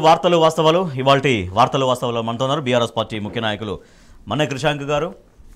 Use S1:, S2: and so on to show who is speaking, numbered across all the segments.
S1: వార్తలు వాస్తవాలు ఇవాల్టి వార్తలు వాస్తవాలు మనతో ఉన్నారు బీఆర్ఎస్ పార్టీ ముఖ్య నాయకులు మన్న కృషాంక్ గారు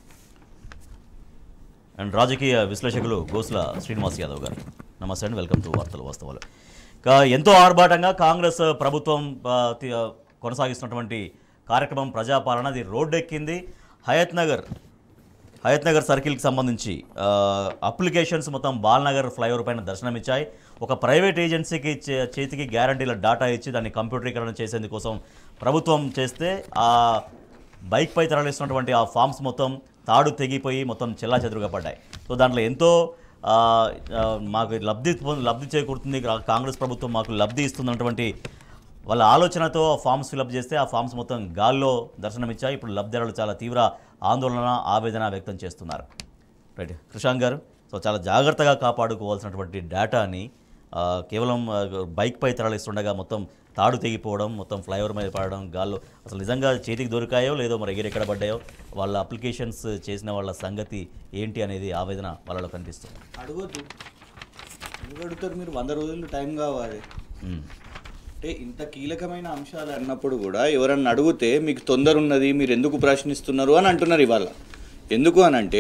S1: అండ్ రాజకీయ విశ్లేషకులు గోసుల శ్రీనివాస్ యాదవ్ గారు నమస్తే అండి వెల్కమ్ టు వార్తలు వాస్తవాలు ఇక ఎంతో ఆర్భాటంగా కాంగ్రెస్ ప్రభుత్వం ఆ, తి- ఆ, కొనసాగిస్తున్నటువంటి కార్యక్రమం ప్రజాపాలన అది రోడ్డెక్కింది హయత్ నగర్ హయత్ నగర్ సర్కిల్కి సంబంధించి ఆ, అప్లికేషన్స్ మొత్తం బాల్నగర్ ఫ్లైఓవర్ పైన దర్శనమిచ్చాయి ఒక ప్రైవేట్ ఏజెన్సీకి చే- చేతికి గ్యారంటీల డాటా ఇచ్చి దాన్ని కంప్యూటరీకరణ చేసేందుకోసం ప్రభుత్వం చేస్తే ఆ బైక్ పై తరలిస్తున్నటువంటి ఆ ఫామ్స్ మొత్తం తాడు తెగిపోయి మొత్తం చెల్లా చెదురుగా పడ్డాయి సో దాంట్లో ఎంతో ఆ, ఆ, మాకు లబ్ధి పొంద- లబ్ధి చేకూరుతుంది కా- కాంగ్రెస్ ప్రభుత్వం మాకు లబ్ధి ఇస్తున్నటువంటి వాళ్ళ ఆలోచనతో ఆ ఫామ్స్ ఫిలప్ చేస్తే ఆ ఫామ్స్ మొత్తం గాల్లో దర్శనమిచ్చాయి ఇప్పుడు లబ్ధిదారులు చాలా తీవ్ర ఆందోళన ఆవేదన వ్యక్తం చేస్తున్నారు రైట్ కృషాంక్ గారు సో చాలా జాగ్రత్తగా కాపాడుకోవాల్సినటువంటి డేటాని ఆ, కేవలం ఆ, బైక్ పై తరలిస్తుండగా మొత్తం తాడు తెగిపోవడం మొత్తం ఫ్లైఓవర్ మీద పడడం గాల్లో అసలు నిజంగా చేతికి దొరికాయో లేదో మరి ఎగిరి ఎక్కడ పడ్డాయో వాళ్ళ అప్లికేషన్స్ చేసిన వాళ్ళ సంగతి ఏంటి అనేది ఆవేదన వాళ్ళలో కనిపిస్తుంది
S2: అడగొద్దు ఎందుకు అడుగుతారు మీరు వంద రోజులు టైం కావాలి
S1: ఉమ్.
S2: అంటే ఇంత కీలకమైన అంశాలు అన్నప్పుడు కూడా ఎవరన్నా అడిగితే మీకు తొందర ఉన్నది మీరు ఎందుకు ప్రశ్నిస్తున్నారు అని అంటున్నారు ఇవాళ ఎందుకు అని అంటే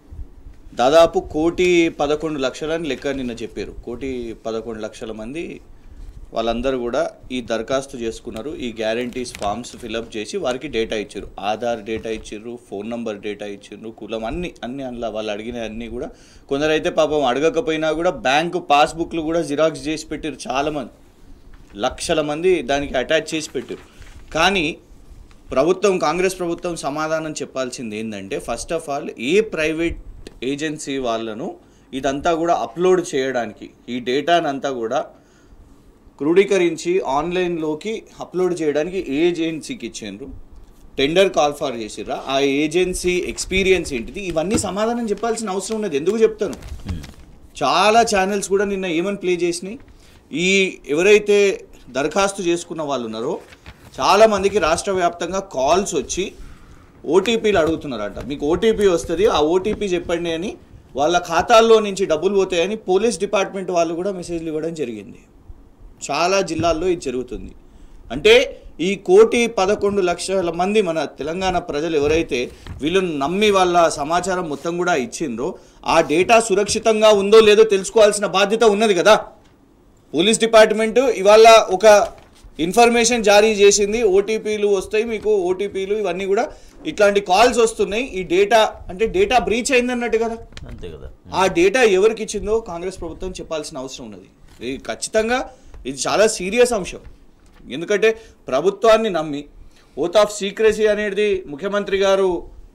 S2: దాదాపు కోటి పదకొండు లక్షలని లెక్క నిన్న చెప్పారు కోటి పదకొండు లక్షల మంది వాళ్ళందరూ కూడా ఈ దరఖాస్తు చేసుకున్నారు ఈ గ్యారంటీస్ ఫామ్స్ ఫిలప్ చేసి వారికి డేటా ఇచ్చారు ఆధార్ డేటా ఇచ్చిర్రు ఫోన్ నంబర్ డేటా ఇచ్చిర్రు కులం అన్ని అన్ని అందులో వాళ్ళు అడిగిన అన్ని కూడా కొందరైతే పాపం అడగకపోయినా కూడా బ్యాంకు పాస్బుక్లు కూడా జిరాక్స్ చేసి పెట్టారు చాలామంది లక్షల మంది దానికి అటాచ్ చేసి పెట్టారు కానీ ప్రభుత్వం కాంగ్రెస్ ప్రభుత్వం సమాధానం చెప్పాల్సింది ఏంటంటే first of all a private agency వాళ్ళను ఇదంతా కూడా అప్లోడ్ చేయడానికి ఈ డేటానంతా కూడా క్రోడీకరించి ఆన్లైన్లోకి అప్లోడ్ చేయడానికి ఏ ఏజెన్సీకి ఇచ్చిండ్రు టెండర్ కాల్ ఫర్ చేసిర్రా ఆ ఏజెన్సీ ఎక్స్పీరియన్స్ ఏంటిది ఇవన్నీ సమాధానం చెప్పాల్సిన అవసరం ఉన్నది ఎందుకు చెప్తాను చాలా ఛానల్స్ కూడా నిన్న ఏమని ప్లే చేసినాయి ఈ ఎవరైతే దరఖాస్తు చేసుకున్న వాళ్ళు ఉన్నారో చాలా మందికి రాష్ట్ర వ్యాప్తంగా కాల్స్ వచ్చి ఓటీపీలు అడుగుతున్నారంట మీకు ఓటీపీ వస్తుంది ఆ ఓటీపీ చెప్పండి అని వాళ్ళ ఖాతాల్లో నుంచి డబ్బులు పోతాయని పోలీస్ డిపార్ట్మెంట్ వాళ్ళు కూడా మెసేజ్లు ఇవ్వడం జరిగింది చాలా జిల్లాల్లో ఇది జరుగుతుంది అంటే ఈ కోటి పదకొండు లక్షల మంది మన తెలంగాణ ప్రజలు ఎవరైతే వీళ్ళని నమ్మి వాళ్ళ సమాచారం మొత్తం కూడా ఇచ్చిండ్రో ఆ డేటా సురక్షితంగా ఉందో లేదో తెలుసుకోవాల్సిన బాధ్యత ఉన్నది కదా పోలీస్ డిపార్ట్మెంట్ ఇవాళ ఒక ఇన్ఫర్మేషన్ జారీ చేసింది ఓటీపీలు వస్తాయి మీకు ఓటీపీలు ఇవన్నీ కూడా ఇట్లాంటి కాల్స్ వస్తున్నాయి ఈ డేటా అంటే డేటా బ్రీచ్ అయిందన్నట్టు కదా
S1: అంతే కదా
S2: ఆ డేటా ఎవరికి ఇచ్చిందో కాంగ్రెస్ ప్రభుత్వం చెప్పాల్సిన అవసరం ఉన్నది ఇది ఖచ్చితంగా ఇది చాలా సీరియస్ అంశం ఎందుకంటే ప్రభుత్వాన్ని నమ్మి ఓత్ ఆఫ్ సీక్రసీ అనేది ముఖ్యమంత్రి గారు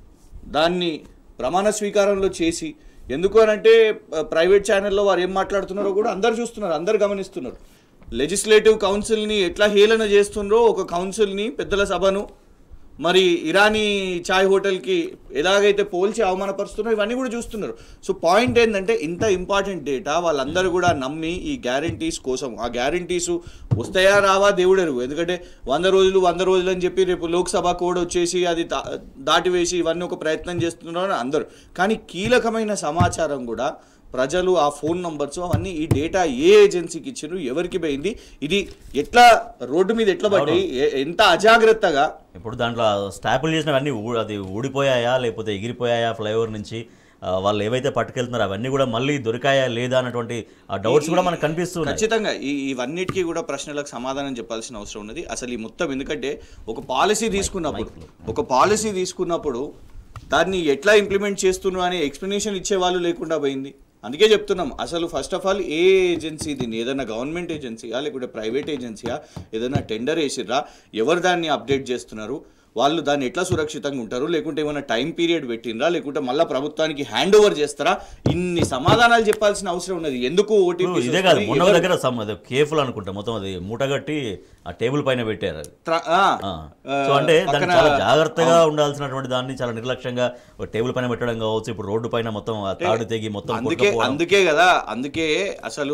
S2: దాన్ని ప్రమాణ స్వీకారంలో చేసి ఎందుకు అని అంటే ప్రైవేట్ ఛానల్లో వారు ఏం మాట్లాడుతున్నారో కూడా అందరు చూస్తున్నారు అందరు గమనిస్తున్నారు లెజిస్లేటివ్ కౌన్సిల్ని ఎట్లా హేళన చేస్తున్నారో ఒక కౌన్సిల్ని పెద్దల సభను మరి ఇరానీ చాయ్ హోటల్కి ఎలాగైతే పోల్చి అవమానపరుస్తున్నారో ఇవన్నీ కూడా చూస్తున్నారు సో పాయింట్ ఏంటంటే ఇంత ఇంపార్టెంట్ డేటా వాళ్ళందరూ కూడా నమ్మి ఈ గ్యారంటీస్ కోసం ఆ గ్యారంటీస్ వస్తాయా రావా దేవుడెరుగు ఎందుకంటే వంద రోజులు వంద రోజులు అని చెప్పి రేపు లోక్సభ కోడ్ వచ్చేసి అది దా- దాటివేసి ఇవన్నీ ఒక ప్రయత్నం చేస్తున్నారు అని అందరూ కానీ కీలకమైన సమాచారం కూడా ప్రజలు ఆ ఫోన్ నంబర్స్ అవన్నీ ఈ డేటా ఏ ఏజెన్సీకి ఇచ్చిండ్రు ఎవరికి పోయింది ఇది ఎట్లా రోడ్డు మీద ఎట్లా పడ్డాయి ఎ- ఎంత అజాగ్రత్తగా
S1: ఇప్పుడు దాంట్లో స్టాపుల్ చేసినవన్నీ ఊ- అది ఊడిపోయాయా లేకపోతే ఎగిరిపోయాయా ఫ్లైఓవర్ నుంచి ఆ, వాళ్ళు ఏవైతే పట్టుకెళ్తున్నారో అవన్నీ కూడా మళ్ళీ దొరికాయా లేదా అన్నటువంటి ఆ డౌట్స్ కూడా మనకు కనిపిస్తున్నాయి
S2: ఖచ్చితంగా ఈ ఇవన్నిటికీ కూడా ప్రశ్నలకు సమాధానం చెప్పాల్సిన అవసరం ఉన్నది అసలు ఈ మొత్తం ఎందుకంటే ఒక పాలసీ తీసుకున్నప్పుడు ఒక పాలసీ తీసుకున్నప్పుడు దాన్ని ఎట్లా ఇంప్లిమెంట్ చేస్తున్నారు అనే ఎక్స్ప్లెనేషన్ ఇచ్చే వాళ్ళు లేకుండా పోయింది అందుకే చెప్తున్నాం అసలు first of all a agency దీన్ని ఏదైనా గవర్నమెంట్ ఏజెన్సీయా లేకుంటే ప్రైవేట్ ఏజెన్సీయా ఏదైనా టెండర్ వేసిర్రా ఎవరు దాన్ని అప్డేట్ చేస్తున్నారు వాళ్ళు దాన్ని ఎట్లా సురక్షితంగా ఉంటారు లేకుంటే ఏమైనా టైం పీరియడ్ పెట్టినరా లేకుంటే మళ్ళీ ప్రభుత్వానికి హ్యాండ్ ఓవర్ చేస్తారా ఇన్ని సమాధానాలు చెప్పాల్సిన అవసరం ఉన్నది ఎందుకు
S1: ఇప్పుడు
S2: ఓటీపీ
S1: ఇదే కాదు మొన్న ఒక దగ్గర సమ్ అది కేఫుల్ అనుకుంటా మొత్తం అది మూటగట్టి ఆ టేబుల్ పైన పెట్టారు అది ఆ. సో అంటే దాన్ని చాలా జాగ్రత్తగా ఉండాల్సినటువంటి దాన్ని చాలా నిర్లక్ష్యంగా ఒక టేబుల్ పైన పెట్టడం కావచ్చు ఇప్పుడు రోడ్డు పైన మొత్తం ఆ తాడు తెగి మొత్తం
S2: అందుకే
S1: కొట్టుకుపోవడం.
S2: అందుకే కదా అందుకే అసలు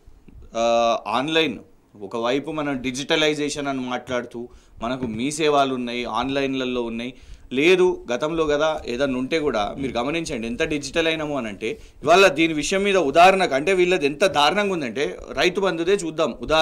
S2: ఆ, ఆన్లైన్ ఒకవైపు మనం డిజిటలైజేషన్ అని మాట్లాడుతూ మనకు మీ సేవలు ఉన్నాయి ఆన్లైన్లలో ఉన్నాయి లేదు గతంలో కదా ఏదన్నా ఉంటే కూడా మీరు గమనించండి ఎంత డిజిటల్ అయినాము అని అంటే ఇవాళ దీని విషయం మీద ఉదాహరణకు అంటే వీళ్ళది ఎంత దారుణంగా ఉందంటే రైతు బంధుదే చూద్దాం ఉదాహరణ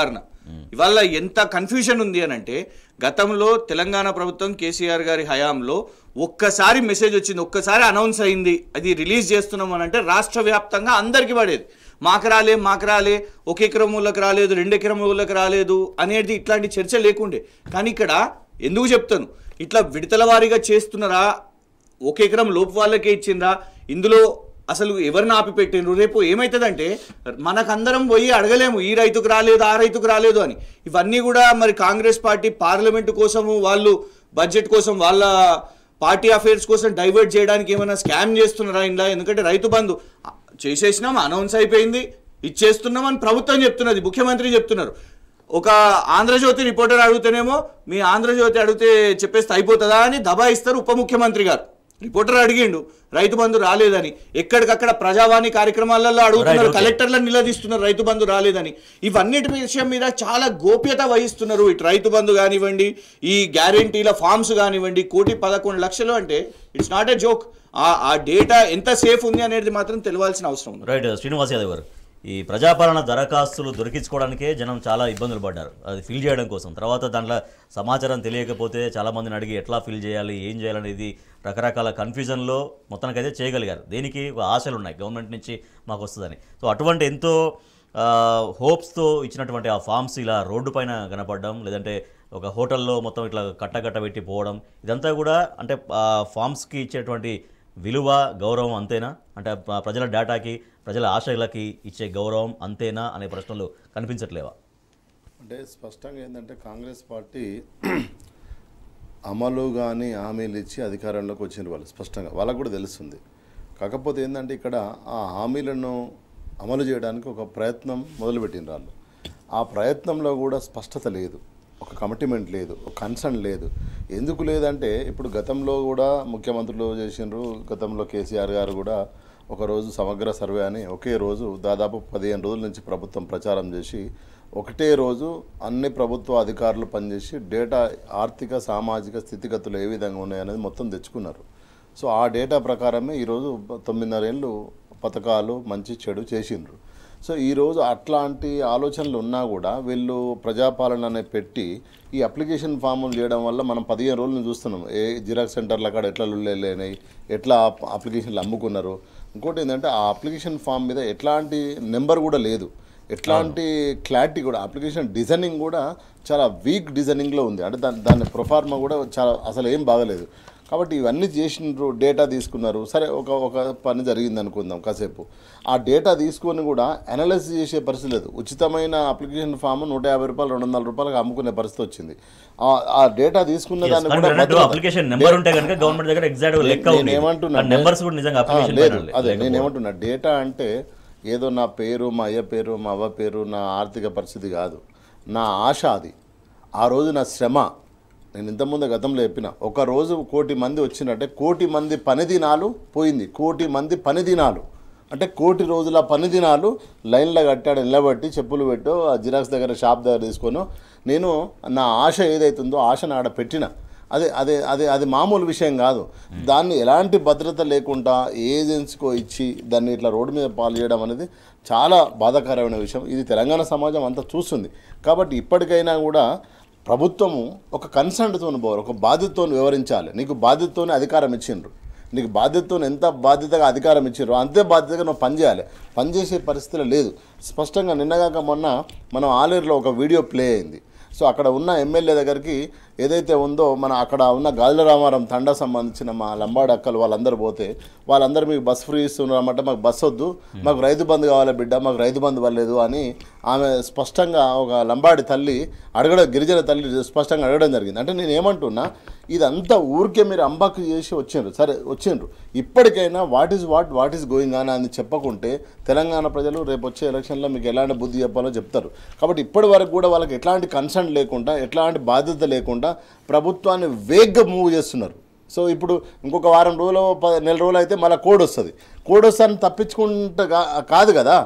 S2: ఇవాళ ఎంత కన్ఫ్యూజన్ ఉంది అని అంటే గతంలో తెలంగాణ ప్రభుత్వం కేసీఆర్ గారి హయాంలో ఒక్కసారి మెసేజ్ వచ్చింది ఒక్కసారి అనౌన్స్ అయింది అది రిలీజ్ చేస్తున్నాం అని అంటే రాష్ట్ర వ్యాప్తంగా అందరికీ పడేది మాకు రాలే మాకు రాలే ఒక ఎకరం ఊళ్ళకి రాలేదు రెండు ఎకరం ఊళ్ళకి రాలేదు అనేది ఇట్లాంటి చర్చ లేకుండే కానీ ఇక్కడ ఎందుకు చెప్తాను ఇట్లా విడతల వారీగా చేస్తున్నారా ఒక ఎకరం లోపు వాళ్ళకే ఇచ్చిందా ఇందులో అసలు ఎవరిని ఆపి పెట్టిండ్రు రేపు ఏమవుతుందంటే మనకందరం పోయి అడగలేము ఈ రైతుకు రాలేదు ఆ రైతుకు రాలేదు అని ఇవన్నీ కూడా మరి కాంగ్రెస్ పార్టీ పార్లమెంటు కోసము వాళ్ళు బడ్జెట్ కోసం వాళ్ళ పార్టీ అఫైర్స్ కోసం డైవర్ట్ చేయడానికి ఏమైనా స్కామ్ చేస్తున్నారా ఇందా ఎందుకంటే రైతు బంధు చేసేసినాం అనౌన్స్ అయిపోయింది ఇచ్చేస్తున్నాం అని ప్రభుత్వం చెప్తున్నది ముఖ్యమంత్రి చెప్తున్నారు ఒక ఆంధ్రజ్యోతి రిపోర్టర్ అడిగితేనేమో మీ ఆంధ్రజ్యోతి అడిగితే చెప్పేస్తే అయిపోతుందా అని దబాయిస్తారు ఉప ముఖ్యమంత్రి గారు రిపోర్టర్ అడిగిండు రైతు బంధు రాలేదని ఎక్కడికక్కడ ప్రజావాణి కార్యక్రమాలలో అడుగుతున్నారు
S1: Right, okay.
S2: కలెక్టర్లను నిలదీస్తున్నారు రైతు బంధు రాలేదని ఇవన్నిటి విషయం మీద చాలా గోప్యత వహిస్తున్నారు ఇటు రైతు బంధు కానివ్వండి ఈ గ్యారంటీల ఫామ్స్ కానివ్వండి కోటి పదకొండు లక్షలు అంటే ఇట్స్ నాట్ ఎ జోక్ ఆ డేటా ఎంత సేఫ్ ఉంది అనేది మాత్రం తెలియాల్సిన అవసరం ఉంది
S1: రైట్ శ్రీనివాస్ యాదవ్ గారు ఈ ప్రజాపాలన దరఖాస్తులు దొరికించుకోవడానికే జనం చాలా ఇబ్బందులు పడ్డారు అది ఫిల్ చేయడం కోసం తర్వాత దాంట్లో సమాచారం తెలియకపోతే చాలా మందిని అడిగి ఎట్లా ఫిల్ చేయాలి ఏం చేయాలనేది రకరకాల కన్ఫ్యూజన్లో మొత్తానికైతే చేయగలిగారు దేనికి ఒక ఆశలు ఉన్నాయి గవర్నమెంట్ నుంచి మాకు వస్తుందని సో అటువంటి ఎంతో హోప్స్తో ఇచ్చినటువంటి ఆ ఫామ్స్ ఇలా రోడ్డు పైన కనపడడం లేదంటే ఒక హోటల్లో మొత్తం ఇట్లా కట్టకట్ట పెట్టి పోవడం ఇదంతా కూడా అంటే ఆ ఫామ్స్కి ఇచ్చేటువంటి విలువ గౌరవం అంతేనా అంటే ప- ప్రజల డేటాకి ప్రజల ఆశలకి ఇచ్చే గౌరవం అంతేనా అనే ప్రశ్నలు కనిపించట్లేవా
S3: అంటే స్పష్టంగా ఏంటంటే కాంగ్రెస్ పార్టీ అమలు కానీ హామీలు ఇచ్చి అధికారంలోకి వచ్చిన వాళ్ళు స్పష్టంగా వాళ్ళకు కూడా తెలుస్తుంది కాకపోతే ఏంటంటే ఇక్కడ ఆ హామీలను అమలు చేయడానికి ఒక ప్రయత్నం మొదలుపెట్టిన వాళ్ళు ఆ ప్రయత్నంలో కూడా స్పష్టత లేదు ఒక కమిట్మెంట్ లేదు ఒక కన్సర్న్ లేదు ఎందుకు లేదంటే ఇప్పుడు గతంలో కూడా ముఖ్యమంత్రులు చేసిండ్రు గతంలో కేసీఆర్ గారు కూడా ఒకరోజు సమగ్ర సర్వే అని ఒకే రోజు దాదాపు పదిహేను రోజుల నుంచి ప్రభుత్వం ప్రచారం చేసి ఒకటే రోజు అన్ని ప్రభుత్వ అధికారులు పనిచేసి డేటా ఆర్థిక సామాజిక స్థితిగతులు ఏ విధంగా ఉన్నాయనేది మొత్తం తెచ్చుకున్నారు సో ఆ డేటా ప్రకారమే ఈరోజు తొమ్మిదిన్నర ఏళ్ళు పథకాలు మంచి చెడు చేసిండ్రు సో ఈరోజు అట్లాంటి ఆలోచనలు ఉన్నా కూడా వీళ్ళు ప్రజాపాలన అనే పెట్టి ఈ అప్లికేషన్ ఫాములు చేయడం వల్ల మనం పదిహేను రోజులు చూస్తున్నాం ఏ జిరాక్స్ సెంటర్ల కాడ ఎట్లా లేనాయి ఎట్లా అప్- అప్లికేషన్లు అమ్ముకున్నారు ఇంకోటి ఏంటంటే ఆ అప్లికేషన్ ఫామ్ మీద ఎట్లాంటి నెంబర్ కూడా లేదు ఎట్లాంటి క్లారిటీ కూడా అప్లికేషన్ డిజైనింగ్ కూడా చాలా వీక్ డిజైనింగ్లో ఉంది అంటే దాని దాని ప్రొఫార్మా కూడా చాలా అసలు ఏం బాగలేదు కాబట్టి ఇవన్నీ చేసినారు డేటా తీసుకున్నారు సరే ఒక ఒక పని జరిగింది అనుకుందాం కాసేపు ఆ డేటా తీసుకొని కూడా అనలైజ్ చేసే పరిస్థితి లేదు ఉచితమైన అప్లికేషన్ ఫామ్ నూట యాభై రూపాయలు రెండు వందల రూపాయలకు అమ్ముకునే పరిస్థితి వచ్చింది ఆ- ఆ డేటా తీసుకున్న దాన్ని కూడా భద్రత-
S1: అప్లికేషన్ నెంబర్ ఉంటే కనుక గవర్నమెంట్ దగ్గర ఎగ్జాక్ట్ లెక్క
S3: నేను
S1: ఉంది
S3: ఏమంటున్నా
S1: నెంబర్స్ కూడా నిజంగా
S3: ఆ,
S1: అప్లికేషన్
S3: లేదు అదే నేను ఏమంటున్నా డేటా అంటే ఏదో నా పేరు మా అయ్య పేరు మా అవ్వ పేరు నా ఆర్థిక పరిస్థితి కాదు నా ఆశ అది ఆ రోజు నా శ్రమ నేను ఇంతకుముందు గతంలో చెప్పిన ఒక రోజు కోటి మంది వచ్చినట్టే కోటి మంది పని దినాలు పోయింది కోటి మంది పని దినాలు అంటే కోటి రోజుల పని దినాలు లైన్లో కట్టాడు నిలబట్టి చెప్పులు పెట్టు ఆ జిరాక్స్ దగ్గర షాప్ దగ్గర తీసుకొని నేను నా ఆశ ఏదైతుందో ఆశను ఆడ పెట్టిన అదే అదే అదే అది మామూలు విషయం కాదు దాన్ని ఎలాంటి భద్రత లేకుండా ఏజెన్సీకో ఇచ్చి దాన్ని ఇట్లా రోడ్డు మీద పాలు చేయడం అనేది చాలా బాధాకరమైన విషయం ఇది తెలంగాణ సమాజం అంతా చూస్తుంది కాబట్టి ఇప్పటికైనా కూడా ప్రభుత్వము ఒక కన్సర్న్తో పోవాలి ఒక బాధ్యతతో వివరించాలి నీకు బాధ్యతతోనే అధికారం ఇచ్చిండ్రు నీకు బాధ్యతతో ఎంత బాధ్యతగా అధికారం ఇచ్చారో అంతే బాధ్యతగా నువ్వు పనిచేయాలి పనిచేసే పరిస్థితిలో లేదు స్పష్టంగా నిన్నగాక మొన్న మనం ఆలేరులో ఒక వీడియో ప్లే అయింది సో అక్కడ ఉన్న ఎమ్మెల్యే దగ్గరికి ఏదైతే ఉందో మన అక్కడ ఉన్న గాజుల రామారం తండా సంబంధించిన మా లంబాడి అక్కలు వాళ్ళందరూ పోతే వాళ్ళందరూ మీకు బస్ ఫ్రీ ఇస్తున్నారన్నమాట మాకు బస్ వద్దు మాకు రైతు బంధు కావాలి బిడ్డ మాకు రైతు బంధు వల్లేదు అని ఆమె స్పష్టంగా ఒక లంబాడి తల్లి అడగడం గిరిజన తల్లి స్పష్టంగా అడగడం జరిగింది అంటే నేను ఏమంటున్నా ఇదంతా ఊరికే మీరు అంబాకు చేసి వచ్చిండ్రు సరే వచ్చిండ్రు ఇప్పటికైనా what is what what is going on అని చెప్పకుంటే తెలంగాణ ప్రజలు రేపు వచ్చే ఎలక్షన్లో మీకు ఎలాంటి బుద్ధి చెప్పాలో చెప్తారు కాబట్టి ఇప్పటి వరకు కూడా వాళ్ళకి ఎట్లాంటి కన్సర్న్ లేకుండా ఎట్లాంటి బాధ్యత లేకుండా ప్రభుత్వాన్ని వేగ్గా మూవ్ చేస్తున్నారు సో ఇప్పుడు ఇంకొక వారం రోజులు ప- నెల రోజులు అయితే మళ్ళీ కోడ్ వస్తుంది కోడ్ వస్తాను తప్పించుకుంటే కా- కాదు కదా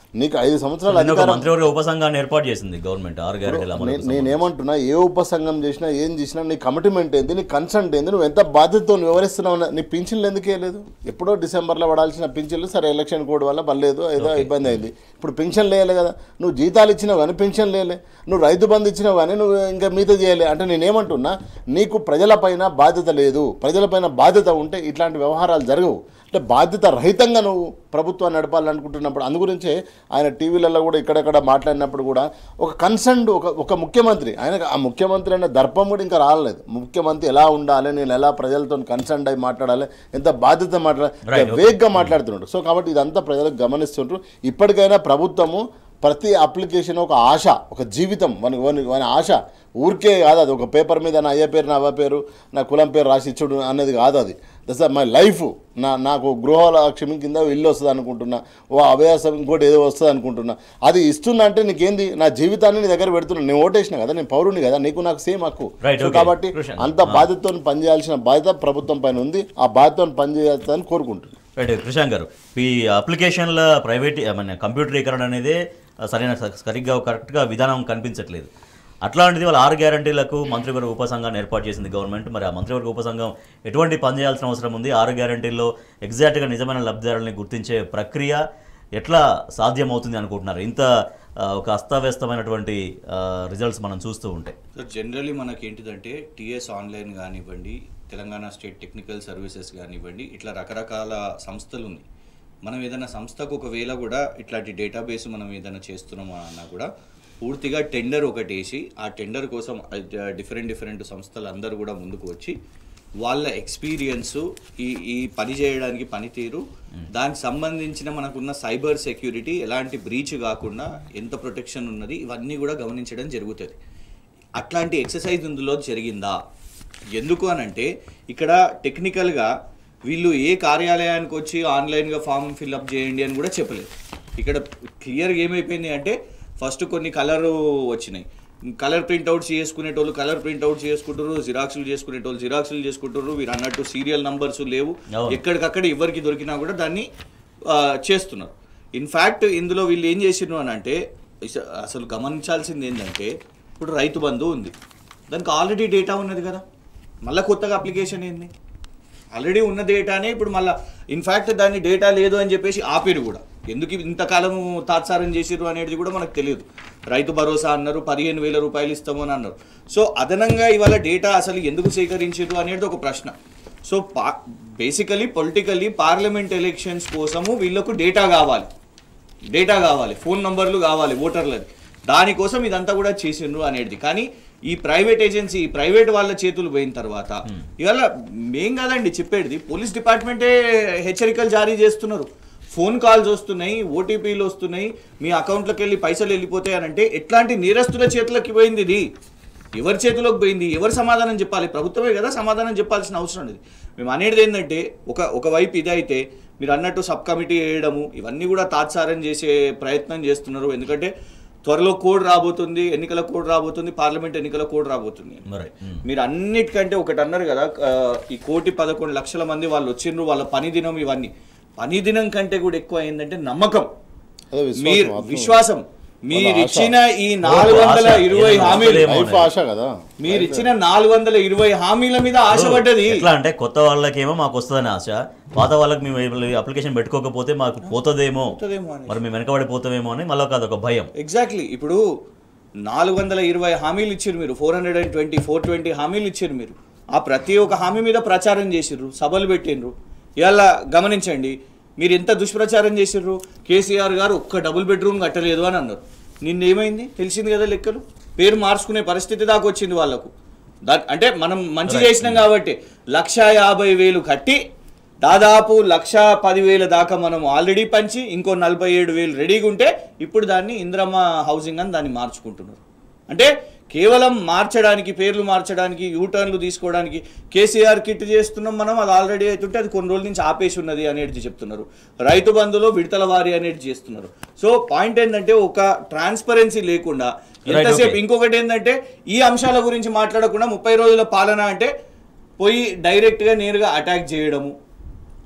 S3: నీకు ఐదు సంవత్సరాలు
S1: నిన్న ఒక
S3: అధికారం
S1: మంత్రివర్గ ఉపసంఘాన్ని ఏర్పాటు చేసింది గవర్నమెంట్ ఆరు గ్యారెంటీల అమలు
S3: నే- నేనేమంటున్నా ఏ ఉపసంఘం చేసినా ఏం చేసినా నీ కమిట్మెంట్ ఏంది నీ కన్సెంట్ ఏంది నువ్వు ఎంత బాధ్యతతో వివరిస్తున్నావు అన్న- నీ పింఛన్లు ఎందుకు వేయలేదు ఎప్పుడో డిసెంబర్లో పడాల్సిన పింఛన్లు సరే ఎలక్షన్ కోడ్ వల్ల పర్లేదు ఏదో ఇబ్బంది అయింది ఇప్పుడు పింఛన్ లేయలే కదా నువ్వు జీతాలు ఇచ్చినావు కానీ పింఛన్ లేలే నువ్వు రైతు బంధు ఇచ్చినావు కానీ నువ్వు ఇంకా మిగతా చేయలే అంటే నేనేమంటున్నా నీకు ప్రజలపైన బాధ్యత లేదు ప్రజలపైన బాధ్యత ఉంటే ఇట్లాంటి వ్యవహారాలు జరగవు అంటే బాధ్యత రహితంగా నువ్వు ప్రభుత్వాన్ని నడపాలనుకుంటున్నప్పుడు అందు గురించే ఆయన టీవీలలో కూడా ఇక్కడెక్కడ మాట్లాడినప్పుడు కూడా ఒక కన్సర్న్ ఒక ఒక ముఖ్యమంత్రి ఆయన ఆ ముఖ్యమంత్రి అనే దర్పం కూడా ఇంకా రాలేదు ముఖ్యమంత్రి ఎలా ఉండాలి నేను ఎలా ప్రజలతో కన్సర్న్ అయి మాట్లాడాలి ఎంత బాధ్యత
S1: Right,
S3: మాట్లాడాలి
S1: okay.
S3: వేగ్గా మాట్లాడుతున్నాడు సో కాబట్టి ఇదంతా ప్రజలకు గమనిస్తుంటారు ఇప్పటికైనా ప్రభుత్వము ప్రతి అప్లికేషన్ ఒక ఆశ ఒక జీవితం మన వాని వాని ఆశ ఊరికే కాదు అది ఒక పేపర్ మీద నా అయ్య పేరు నా అవ్వ పేరు నా కులం పేరు రాసి ఇచ్చుడు అనేది కాదు అది దట్స్ మై లైఫ్ నా నాకు గృహలక్ష్మి కింద ఇల్లు వస్తుంది అనుకుంటున్నా ఓ అభయాసం ఇంకోటి ఏదో వస్తుంది అనుకుంటున్నా అది ఇస్తున్నా అంటే నీకేంది నా జీవితాన్ని నీ దగ్గర పెడుతున్నా నేను ఓటేసిన కదా నేను పౌరుని కదా నీకు నాకు సేమ్ హక్కు
S1: Right,
S3: సో
S1: okay.
S3: కాబట్టి
S1: Krishnan.
S3: అంత బాధ్యతతో పనిచేయాల్సిన బాధ్యత ప్రభుత్వం పైన ఉంది ఆ బాధ్యతతో పనిచేయాలని కోరుకుంటున్నాను
S1: రైట్ కృషాంక్ గారు ఈ అప్లికేషన్ల ప్రైవేట్ మన కంప్యూటరీకరణ అనేది సరైన సరిగ్గా కరెక్ట్గా విధానం కనిపించట్లేదు అట్లాంటిది వాళ్ళ ఆరు గ్యారంటీలకు మంత్రివర్గ ఉపసంఘాన్ని ఏర్పాటు చేసింది గవర్నమెంట్ మరి ఆ మంత్రివర్గ ఉపసంఘం ఎటువంటి పని చేయాల్సిన అవసరం ఉంది ఆరు గ్యారంటీల్లో ఎగ్జాక్ట్గా నిజమైన లబ్ధిదారుల్ని గుర్తించే ప్రక్రియ ఎట్లా సాధ్యమవుతుంది అనుకుంటున్నారు ఇంత ఆ, ఒక అస్తవ్యస్తమైనటువంటి రిజల్ట్స్ మనం చూస్తూ ఉంటే
S2: సో జనరలీ మనకి ఏంటిదంటే టీఎస్ ఆన్లైన్ కానివ్వండి తెలంగాణ స్టేట్ టెక్నికల్ సర్వీసెస్ కానివ్వండి ఇట్లా రకరకాల సంస్థలు ఉన్నాయి మనం ఏదైనా సంస్థకు ఒకవేళ కూడా ఇట్లాంటి డేటాబేస్ మనం ఏదైనా చేస్తున్నాం అన్నా కూడా పూర్తిగా టెండర్ ఒకటి వేసి ఆ టెండర్ కోసం డిఫరెంట్ డిఫరెంట్ సంస్థలు అందరూ కూడా ముందుకు వచ్చి వాళ్ళ ఎక్స్పీరియన్స్ ఈ ఈ పని చేయడానికి పనితీరు దానికి సంబంధించిన మనకున్న సైబర్ సెక్యూరిటీ ఎలాంటి బ్రీచ్ కాకుండా ఎంత ప్రొటెక్షన్ ఉన్నది ఇవన్నీ కూడా గమనించడం జరుగుతుంది అట్లాంటి ఎక్సర్సైజ్ ఇందులో జరిగిందా ఎందుకు అనంటే ఇక్కడ టెక్నికల్గా వీళ్ళు ఏ కార్యాలయానికి వచ్చి ఆన్లైన్గా ఫామ్ ఫిల్అప్ చేయండి అని కూడా చెప్పలేదు ఇక్కడ క్లియర్గా ఏమైపోయింది అంటే ఫస్ట్ కొన్ని కలర్ వచ్చినాయి కలర్ ప్రింట్అవుట్స్ చేసుకునేటోళ్ళు కలర్ ప్రింట్అవుట్స్ చేసుకుంటారు జిరాక్స్లు చేసుకునేటోళ్ళు జిరాక్స్లు చేసుకుంటారు వీరు అన్నట్టు సీరియల్ నంబర్స్ లేవు
S1: అవును.
S2: ఎక్కడికక్కడ ఎవరికి దొరికినా కూడా దాన్ని ఆ, చేస్తున్నారు ఇన్ఫ్యాక్ట్ ఇందులో వీళ్ళు ఏం చేసిర్రు అని అంటే ఇస- అసలు గమనించాల్సింది ఏంటంటే ఇప్పుడు రైతు బంధు ఉంది దానికి ఆల్రెడీ డేటా ఉన్నది కదా మళ్ళీ కొత్తగా అప్లికేషన్ ఏంది ఆల్రెడీ ఉన్న డేటానే ఇప్పుడు మళ్ళీ ఇన్ఫ్యాక్ట్ దాన్ని డేటా లేదు అని చెప్పేసి ఆపిరు కూడా ఎందుకు ఇంతకాలం తాత్సారం చేసిర్రు అనేది కూడా మనకు తెలియదు రైతు భరోసా అన్నారు పదిహేను వేల రూపాయలు ఇస్తాము అని అన్నారు సో అదనంగా ఇవాళ డేటా అసలు ఎందుకు సేకరించారు అనేది ఒక ప్రశ్న సో పా బేసికలీ పొలిటికల్లీ పార్లమెంట్ ఎలక్షన్స్ కోసము వీళ్ళకు డేటా కావాలి డేటా కావాలి ఫోన్ నంబర్లు కావాలి ఓటర్లది దానికోసం ఇదంతా కూడా చేసిండ్రు అనేది కానీ ఈ ప్రైవేట్ ఏజెన్సీ ఈ ప్రైవేట్ వాళ్ళ చేతులు పోయిన తర్వాత ఇవాళ మేం కాదండి చెప్పేది పోలీస్ డిపార్ట్మెంటే హెచ్చరికలు జారీ చేస్తున్నారు ఫోన్ కాల్స్ వస్తున్నాయి ఓటీపీలు వస్తున్నాయి మీ అకౌంట్లోకి వెళ్ళి పైసలు వెళ్ళిపోతాయి అని అంటే ఎట్లాంటి నేరస్తుల చేతులకి పోయింది ఇది ఎవరి చేతిలోకి పోయింది ఎవరు సమాధానం చెప్పాలి ప్రభుత్వమే కదా సమాధానం చెప్పాల్సిన అవసరం లేదు మేము అనేది ఏంటంటే ఒక ఒకవైపు ఇదైతే మీరు అన్నట్టు సబ్ కమిటీ వేయడము ఇవన్నీ కూడా తాత్సారం చేసే ప్రయత్నం చేస్తున్నారు ఎందుకంటే త్వరలో కోడ్ రాబోతుంది ఎన్నికల కోడ్ రాబోతుంది పార్లమెంట్ ఎన్నికల కోడ్ రాబోతుంది
S1: మరి ఉమ్.
S2: మీరు అన్నిటికంటే ఒకటి అన్నారు కదా ఆ, ఈ కోటి పదకొండు లక్షల మంది వాళ్ళు వచ్చిండ్రు వాళ్ళ పని దినం ఇవన్నీ పని దినం కంటే కూడా ఎక్కువ ఏంటంటే నమ్మకం
S3: అదే విశ్వాసం,
S2: మీరు
S3: ఆత్మ-
S2: విశ్వాసం మీరు
S3: వాళ్ళ ఆశ.
S2: ఇచ్చిన ఈ నాలుగు వందల
S1: ఆశ,
S2: ఇరవై
S1: ఏదో
S2: హామీలు
S1: వస్తుందేమో.
S3: లైఫ్ ఆశ కదా
S2: మీరు ఇచ్చిన నాలుగు వందల ఇరవై హామీల మీద ఆశపడ్డది
S1: ఎట్లా అంటే కొత్త వాళ్ళకేమో మాకు వస్తుందని ఆశ పాత వాళ్ళకి మేము అప్లికేషన్ పెట్టుకోకపోతే మాకు పోతుందేమో
S2: పోతుందేమో అని.
S1: మరి మేము వెనకబడిపోతామేమో అని మళ్ళీ కాదు ఒక భయం
S2: ఎగ్జాక్ట్లీ ఇప్పుడు నాలుగు వందల ఇరవై హామీలు ఇచ్చారు మీరు four hundred and twenty four twenty హామీలు ఇచ్చారు మీరు ఆ ప్రతి ఒక్క హామీ మీద ప్రచారం చేసిర్రు సభలు పెట్టిండ్రు ఇవాళ గమనించండి మీరు ఎంత దుష్ప్రచారం చేసిర్రు కేసీఆర్ గారు ఒక్క డబుల్ బెడ్రూమ్ కట్టలేదు అని అన్నారు నిన్న ఏమైంది తెలిసింది కదా లెక్కలు పేరు మార్చుకునే పరిస్థితి దాకా వచ్చింది వాళ్ళకు దా- అంటే మనం మంచి చేసినాం కాబట్టి లక్ష యాభై వేలు కట్టి దాదాపు లక్ష పదివేల దాకా మనం ఆల్రెడీ పంచి ఇంకో నలభై ఏడు వేలు రెడీగా ఉంటే ఇప్పుడు దాన్ని ఇంద్రమ్మ హౌసింగ్ అని దాన్ని మార్చుకుంటున్నారు అంటే కేవలం మార్చడానికి పేర్లు మార్చడానికి యూటర్న్లు తీసుకోవడానికి కేసీఆర్ కిట్ చేస్తున్నాం మనం అది ఆల్రెడీ అవుతుంటే అది కొన్ని రోజుల నుంచి ఆపేసి ఉన్నది అనేది చెప్తున్నారు రైతు బంధులో విడతల వారి అనేది చేస్తున్నారు సో పాయింట్ ఏంటంటే ఒక ట్రాన్స్పరెన్సీ లేకుండా ఎంతసేపు
S1: okay.
S2: ఇంకొకటి ఏంటంటే ఈ అంశాల గురించి మాట్లాడకుండా ముప్పై రోజుల పాలన అంటే పోయి డైరెక్ట్గా నేరుగా అటాక్ చేయడము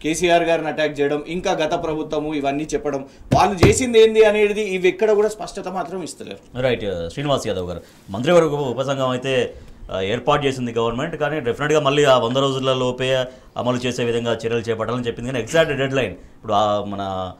S2: కేసీఆర్ గారిని అటాక్ చేయడం ఇంకా గత ప్రభుత్వము ఇవన్నీ చెప్పడం వాళ్ళు చేసింది ఏంది అనేది ఇవి ఎక్కడ కూడా స్పష్టత మాత్రం ఇస్తలేరు
S1: రైట్ శ్రీనివాస్ యాదవ్ గారు మంత్రివర్గ ఉపసంఘం అయితే ఆ, ఏర్పాటు చేసింది గవర్నమెంట్ కానీ డెఫినెట్గా మళ్ళీ ఆ వంద రోజుల లోపే అమలు చేసే విధంగా చర్యలు చేపట్టాలని చెప్పింది కానీ ఎగ్జాక్ట్ డెడ్ లైన్ ఇప్పుడు ఆ మన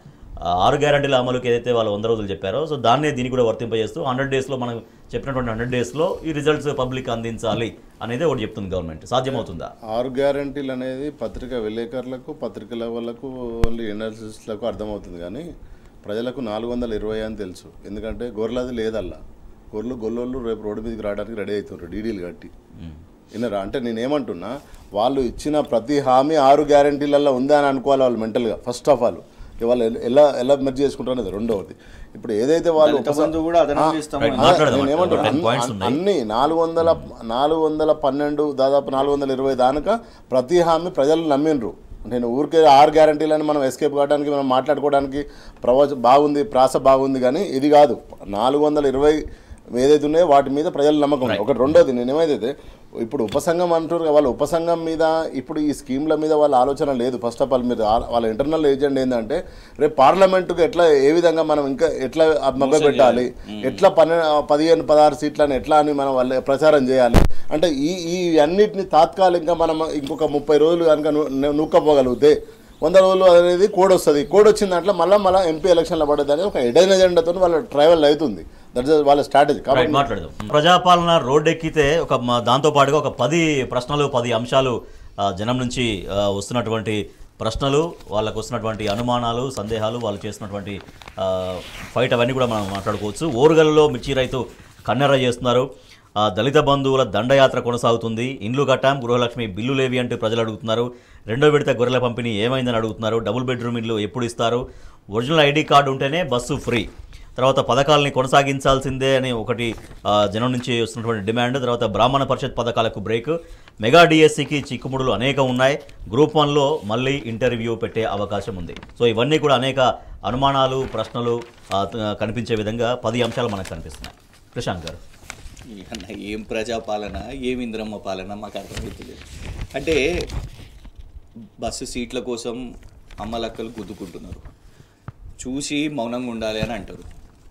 S1: ఆ ఆరు గ్యారంటీల అమలుకి ఏదైతే వాళ్ళు వంద రోజులు చెప్పారో సో దాన్నే దీన్ని కూడా వర్తింపజేస్తూ హండ్రెడ్ డేస్లో మనం చెప్పినటువంటి హండ్రెడ్ డేస్లో ఈ రిజల్ట్స్ పబ్లిక్ అందించాలి అనేది ఒకటి చెప్తుంది గవర్నమెంట్ సాధ్యమవుతుందా
S3: ఆరు గ్యారంటీలు అనేది పత్రిక విలేకరులకు పత్రికల వాళ్ళకు ఓన్లీ ఎనాలిసిస్లకు అర్థమవుతుంది కానీ ప్రజలకు నాలుగు వందల ఇరవై అని తెలుసు ఎందుకంటే గొర్రెలది లేదల్లా గొర్రెలు గొల్లోళ్ళు రేపు రోడ్డు మీదకి రావడానికి రెడీ అవుతున్నారు డీడీలు కట్టి విన్నరా అంటే నేనేమంటున్నా వాళ్ళు ఇచ్చిన ప్రతి హామీ ఆరు గ్యారంటీలలో ఉందా అని అనుకోవాలి వాళ్ళు మెంటల్గా ఫస్ట్ ఆఫ్ ఆల్ వాళ్ళు ఎ- ఎలా ఎలా మెర్జ్ చేసుకుంటారు అనేది రెండవది ఇప్పుడు ఏదైతే వాళ్ళు
S2: దళిత బంధు కూడా అదనం
S3: ఆ,
S2: చేస్తాం
S1: రైట్,
S2: అన్నారు.
S1: మాట్లాడదాం.
S3: నేను ఏమంటున్నా,
S1: ఒక 10
S3: అన్ని-
S1: points ఉన్నాయి.
S3: అన్ని నాలుగు వందల నాలుగు వందల పన్నెండు దాదాపు నాలుగు వందల ఇరవై దానిక ప్రతి హామీ ప్రజలు నమ్మిండ్రు నేను ఊరికే ఆరు గ్యారంటీలని మనం ఎస్కేప్ కావడానికి మనం మాట్లాడుకోవడానికి ప్రవచ బాగుంది ప్రాస బాగుంది కానీ ఇది కాదు నాలుగు వందల ఇరవై ఏదైతే ఉన్నాయో వాటి మీద ప్రజల నమ్మకం ఉంది. ఒకటి రెండోది నేను ఏమైతే ఇప్పుడు ఉపసంఘం అంటారు కదా, వాళ్ళ ఉపసంఘం మీద ఇప్పుడు ఈ స్కీమ్ల మీద వాళ్ళ ఆలోచన లేదు ఫస్ట్ ఆఫ్ ఆల్ మీరు ఆ- వాళ్ళ ఇంటర్నల్ ఏజెంట్ ఏంటంటే రేపు పార్లమెంటుకు ఎట్లా ఏ విధంగా మనం ఇంకా ఎట్లా మొగ్గ పెట్టాలి ఎట్లా పన్నె పదిహేను పదహారు సీట్లను ఎట్లా అని మనం వాళ్ళ ప్రచారం చేయాలి అంటే ఈ ఈ అన్నిటిని తాత్కాలికంగా మనం ఇంకొక ముప్పై రోజులు కనుక ను- నూక్కపోగలిగితే వంద రోజులు అనేది కోడ్ వస్తుంది కోడ్ వచ్చిన దాంట్లో మళ్ళీ మళ్ళీ ఎంపీ ఎలక్షన్లో పడేదని ఒక ఎడైన ఎజెండాతో వాళ్ళ ట్రావెల్ అవుతుంది దట్ ఇస్ వాళ్ళ స్ట్రాటజీ
S1: రైట్
S3: కాబట్టి
S1: మాట్లాడదాం ప్రజాపాలన రోడ్డెక్కితే ఒక మ- దాంతో పాటుగా ఒక పది ప్రశ్నలు పది అంశాలు ఆ, జనం నుంచి ఆ, వస్తున్నటువంటి ప్రశ్నలు వాళ్ళకు వస్తున్నటువంటి అనుమానాలు సందేహాలు వాళ్ళు చేస్తున్నటువంటి ఆ, ఫైట్ అవన్నీ కూడా మనం మాట్లాడుకోవచ్చు ఓరుగల్లో మిర్చి రైతు కన్నెర్ర చేస్తున్నారు ఆ, దళిత బంధువుల దండయాత్ర కొనసాగుతుంది ఇండ్లు కట్టాం గృహలక్ష్మి బిల్లు లేవి అంటూ ప్రజలు అడుగుతున్నారు రెండో విడత గొర్రెల పంపిణీ ఏమైందని అడుగుతున్నారు డబుల్ బెడ్రూమ్ ఇల్లు ఎప్పుడు ఇస్తారు ఒరిజినల్ ఐడి కార్డు ఉంటేనే బస్సు ఫ్రీ తర్వాత పథకాలని కొనసాగించాల్సిందే అని ఒకటి ఆ, జనం నుంచి వస్తున్నటువంటి డిమాండ్ తర్వాత బ్రాహ్మణ పరిషత్ పథకాలకు బ్రేక్ మెగా డిఎస్సికి చిక్కుముడులు అనేకం ఉన్నాయి గ్రూప్ వన్లో మళ్ళీ ఇంటర్వ్యూ పెట్టే అవకాశం ఉంది సో ఇవన్నీ కూడా అనేక అనుమానాలు ప్రశ్నలు ఆ, త- కనిపించే విధంగా పది అంశాలు మనకు కనిపిస్తున్నాయి ప్రశాంత్ గారు
S2: అన్న ఏం ప్రజాపాలన ఏం ఇంద్రమ్మ పాలన మాకు అర్థమవుతుంది అంటే బస్సు సీట్ల కోసం అమ్మలక్కలు గుద్దుకుంటున్నారు చూసి మౌనంగా ఉండాలి అని అంటారు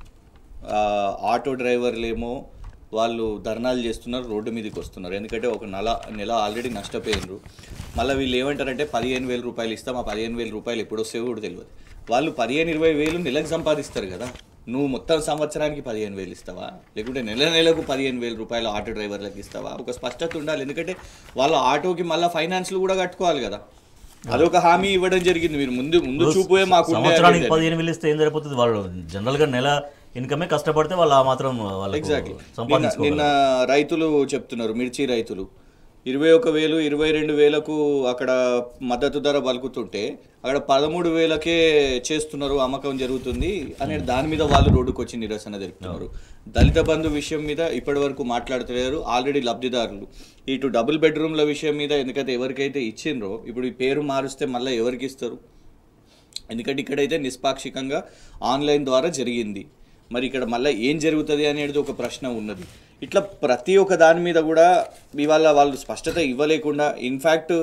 S2: ఆ, ఆటో డ్రైవర్లేమో వాళ్ళు ధర్నాలు చేస్తున్నారు రోడ్డు మీదకి వస్తున్నారు ఎందుకంటే ఒక నెల నెల ఆల్రెడీ నష్టపోయినరు మళ్ళీ వీళ్ళు ఏమంటారంటే పదిహేను వేల రూపాయలు ఇస్తాం ఆ పదిహేను వేల రూపాయలు ఎప్పుడు వస్తాయో కూడా తెలియదు వాళ్ళు పదిహేను ఇరవై వేలు నెలకు సంపాదిస్తారు కదా నువ్వు మొత్తం సంవత్సరానికి పదిహేను వేలు ఇస్తావా లేకుంటే నెల నెలకు పదిహేను వేల రూపాయలు ఆటో డ్రైవర్లకు ఇస్తావా ఒక స్పష్టత ఉండాలి ఎందుకంటే వాళ్ళ ఆటోకి మళ్ళీ ఫైనాన్స్లు కూడా కట్టుకోవాలి కదా అదొక హామీ ఇవ్వడం జరిగింది మీరు ముందు ముందు చూపోయే మాకు ఉండే
S1: సంవత్సరానికి
S2: అనేది.
S1: పదిహేను వేలు ఇస్తే ఏం సరిపోతుంది వాళ్ళు జనరల్గా నెల ఇన్కమే కష్టపడితే వాళ్ళు ఆ మాత్రం వాళ్ళకి
S2: ఎగ్జాక్ట్లీ నిన్న
S1: సంపాదించుకోవాలి
S2: రైతులు చెప్తున్నారు మిర్చి రైతులు ఇరవై ఒక వేలు ఇరవై రెండు వేలకు అక్కడ మద్దతు ధర పలుకుతుంటే అక్కడ పదమూడు వేలకే చేస్తున్నారు అమ్మకం జరుగుతుంది అనే దాని మీద వాళ్ళు రోడ్డుకు వచ్చి నిరసన తెలుపుతున్నారు దళిత బంధు విషయం మీద ఇప్పటి వరకు మాట్లాడుతున్నారు ఆల్రెడీ లబ్ధిదారులు ఇటు డబుల్ బెడ్రూమ్ల విషయం మీద ఎందుకంటే ఎవరికైతే ఇచ్చిండ్రో ఇప్పుడు ఈ పేరు మారుస్తే మళ్ళీ ఎవరికి ఇస్తారు ఎందుకంటే ఇక్కడైతే నిష్పాక్షికంగా ఆన్లైన్ ద్వారా జరిగింది మరి ఇక్కడ మళ్ళీ ఏం జరుగుతుంది అనేది ఒక ప్రశ్న ఉన్నది ఇట్లా ప్రతి ఒక్క దాని మీద కూడా ఇవాళ వాళ్ళు స్పష్టత ఇవ్వలేకుండా ఇన్ఫ్యాక్ట్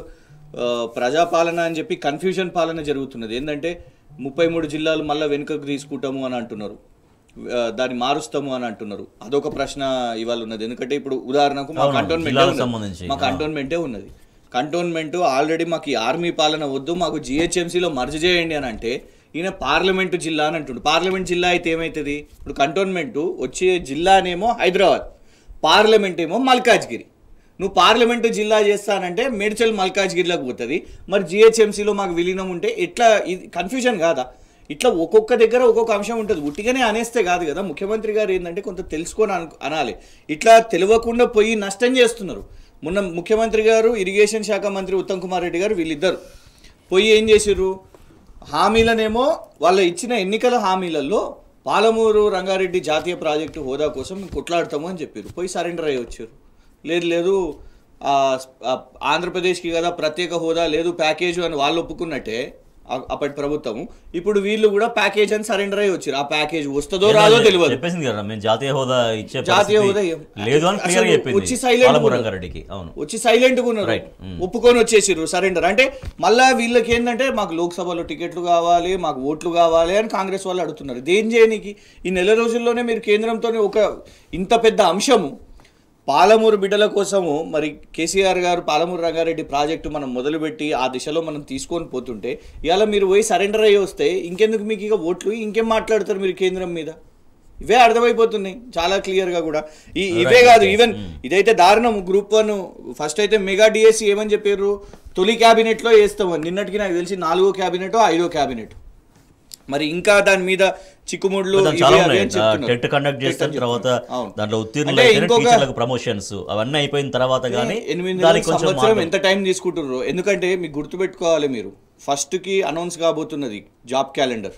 S2: ప్రజాపాలన అని చెప్పి కన్ఫ్యూజన్ పాలన జరుగుతున్నది ఏంటంటే ముప్పై మూడు జిల్లాలు మళ్ళీ వెనుకకు తీసుకుంటాము అని అంటున్నారు ఆ, దాన్ని మారుస్తాము అని అంటున్నారు అదొక ప్రశ్న ఇవాళ ఉన్నది ఎందుకంటే ఇప్పుడు ఉదాహరణకు మా
S1: అవును,
S2: కంటోన్మెంట్
S1: జిల్లాలకు సంబంధించి.
S2: మా కంటోన్మెంటే ఉన్నది కంటోన్మెంట్ ఆల్రెడీ మాకు ఈ ఆర్మీ పాలన వద్దు మాకు జిహెచ్ఎంసీలో మర్జ్ చేయండి అని అంటే ఈయన పార్లమెంటు జిల్లా అని అంటుండు పార్లమెంట్ జిల్లా అయితే ఏమవుతుంది ఇప్పుడు కంటోన్మెంట్ వచ్చే జిల్లానేమో హైదరాబాద్ పార్లమెంట్ ఏమో మల్కాజ్గిరి నువ్వు పార్లమెంటు జిల్లా చేస్తానంటే మేడ్చల్ మల్కాజ్గిరిలోకి పోతుంది మరి జిహెచ్ఎంసీలో మాకు విలీనం ఉంటే ఎట్లా ఇది కన్ఫ్యూజన్ కాదా ఇట్లా ఒక్కొక్క దగ్గర ఒక్కొక్క అంశం ఉంటుంది ఉట్టిగానే అనేస్తే కాదు కదా ముఖ్యమంత్రి గారు ఏంటంటే కొంత తెలుసుకొని అను అనాలి ఇట్లా తెలియకుండా పోయి నష్టం చేస్తున్నారు మొన్న ముఖ్యమంత్రి గారు ఇరిగేషన్ శాఖ మంత్రి ఉత్తమ్ కుమార్ రెడ్డి గారు వీళ్ళిద్దరు పోయి ఏం చేసిర్రు హామీలనేమో వాళ్ళ ఇచ్చిన ఎన్నికల హామీలలో పాలమూరు రంగారెడ్డి జాతీయ ప్రాజెక్టు హోదా కోసం మేము కొట్లాడతాము అని చెప్పారు పోయి సరెండర్ అయ్యి వచ్చారు లేదు లేదు ఆ, ఆ, ఆంధ్రప్రదేశ్కి కదా ప్రత్యేక హోదా లేదు ప్యాకేజ్ అని వాళ్ళు ఒప్పుకున్నట్టే ఆ- అప్పటి ప్రభుత్వము ఇప్పుడు వీళ్ళు కూడా ప్యాకేజ్ అని సరెండర్ అయ్యి వచ్చారు ఆ ప్యాకేజ్ వస్తుందో రాదో తెలియదు
S1: చెప్పేసింది కదా మేము జాతీయ హోదా ఇచ్చే
S2: జాతీయ
S1: పరిస్థితి
S2: హోదా ఏం-
S1: లేదు అని క్లియర్
S2: అసలు
S1: చెప్పింది
S2: వచ్చి silent
S1: పాలమూరు
S2: ఉన్నారు.
S1: రంగారెడ్డికి అవును
S2: వచ్చి సైలెంట్ గా ఉన్నారు
S1: Right.
S2: ఒప్పుకొని వచ్చేసిర్రు సరెండర్ అంటే మళ్ళా వీళ్ళకి ఏంటంటే మాకు లోక్సభలో టికెట్లు కావాలి మాకు ఓట్లు కావాలి అని కాంగ్రెస్ వాళ్ళు అడుగుతున్నారు దేని చేయనికి ఈ నెల రోజుల్లోనే మీరు కేంద్రంతో ఒక ఇంత పెద్ద అంశము పాలమూరు బిడ్డల కోసము మరి కేసీఆర్ గారు పాలమూరు రంగారెడ్డి ప్రాజెక్టు మనం మొదలుపెట్టి ఆ దిశలో మనం తీసుకొని పోతుంటే ఇవాళ మీరు పోయి సరెండర్ అయ్యి వస్తే ఇంకెందుకు మీకు ఇక ఓట్లు ఇంకేం మాట్లాడతారు మీరు కేంద్రం మీద ఇవే అర్థమైపోతున్నాయి చాలా క్లియర్ గా కూడా ఈ ఇవే కాదు ఈవెన్ ఇదైతే దారుణం గ్రూప్ వన్ ఫస్ట్ అయితే మెగా డిఎస్సి ఏమని చెప్పారు తొలి క్యాబినెట్ లో వేస్తామని నిన్నటికి నాకు తెలిసి నాలుగో క్యాబినెట్ ఐదో క్యాబినెట్ మరి ఇంకా దాని మీద చిక్కుముడ్లు
S1: దాంట్లో
S2: ఇవి
S1: చాలా
S2: అవి
S1: ఉన్నాయి
S2: అని చెప్తున్నారు.
S1: టెట్ కండక్ట్ చేసిన
S2: టెట్ అని
S1: తర్వాత
S2: చెప్తున్నారు. అవును.
S1: దాంట్లో ఉత్తీర్ణులు
S2: అంటే
S1: అయితేనే
S2: ఇంకొక-
S1: టీచర్లకు ప్రమోషన్స్ అవన్నీ అయిపోయిన తర్వాత కానీ
S2: ఎనిమిది
S1: దానికి
S2: నెలల
S1: కొంచెం
S2: సంవత్సరం
S1: మార్గం.
S2: ఎంత టైం తీసుకుంటుర్రో ఎందుకంటే మీకు గుర్తుపెట్టుకోవాలి మీరు ఫస్ట్ కి అనౌన్స్ కాబోతున్నది జాబ్ క్యాలెండర్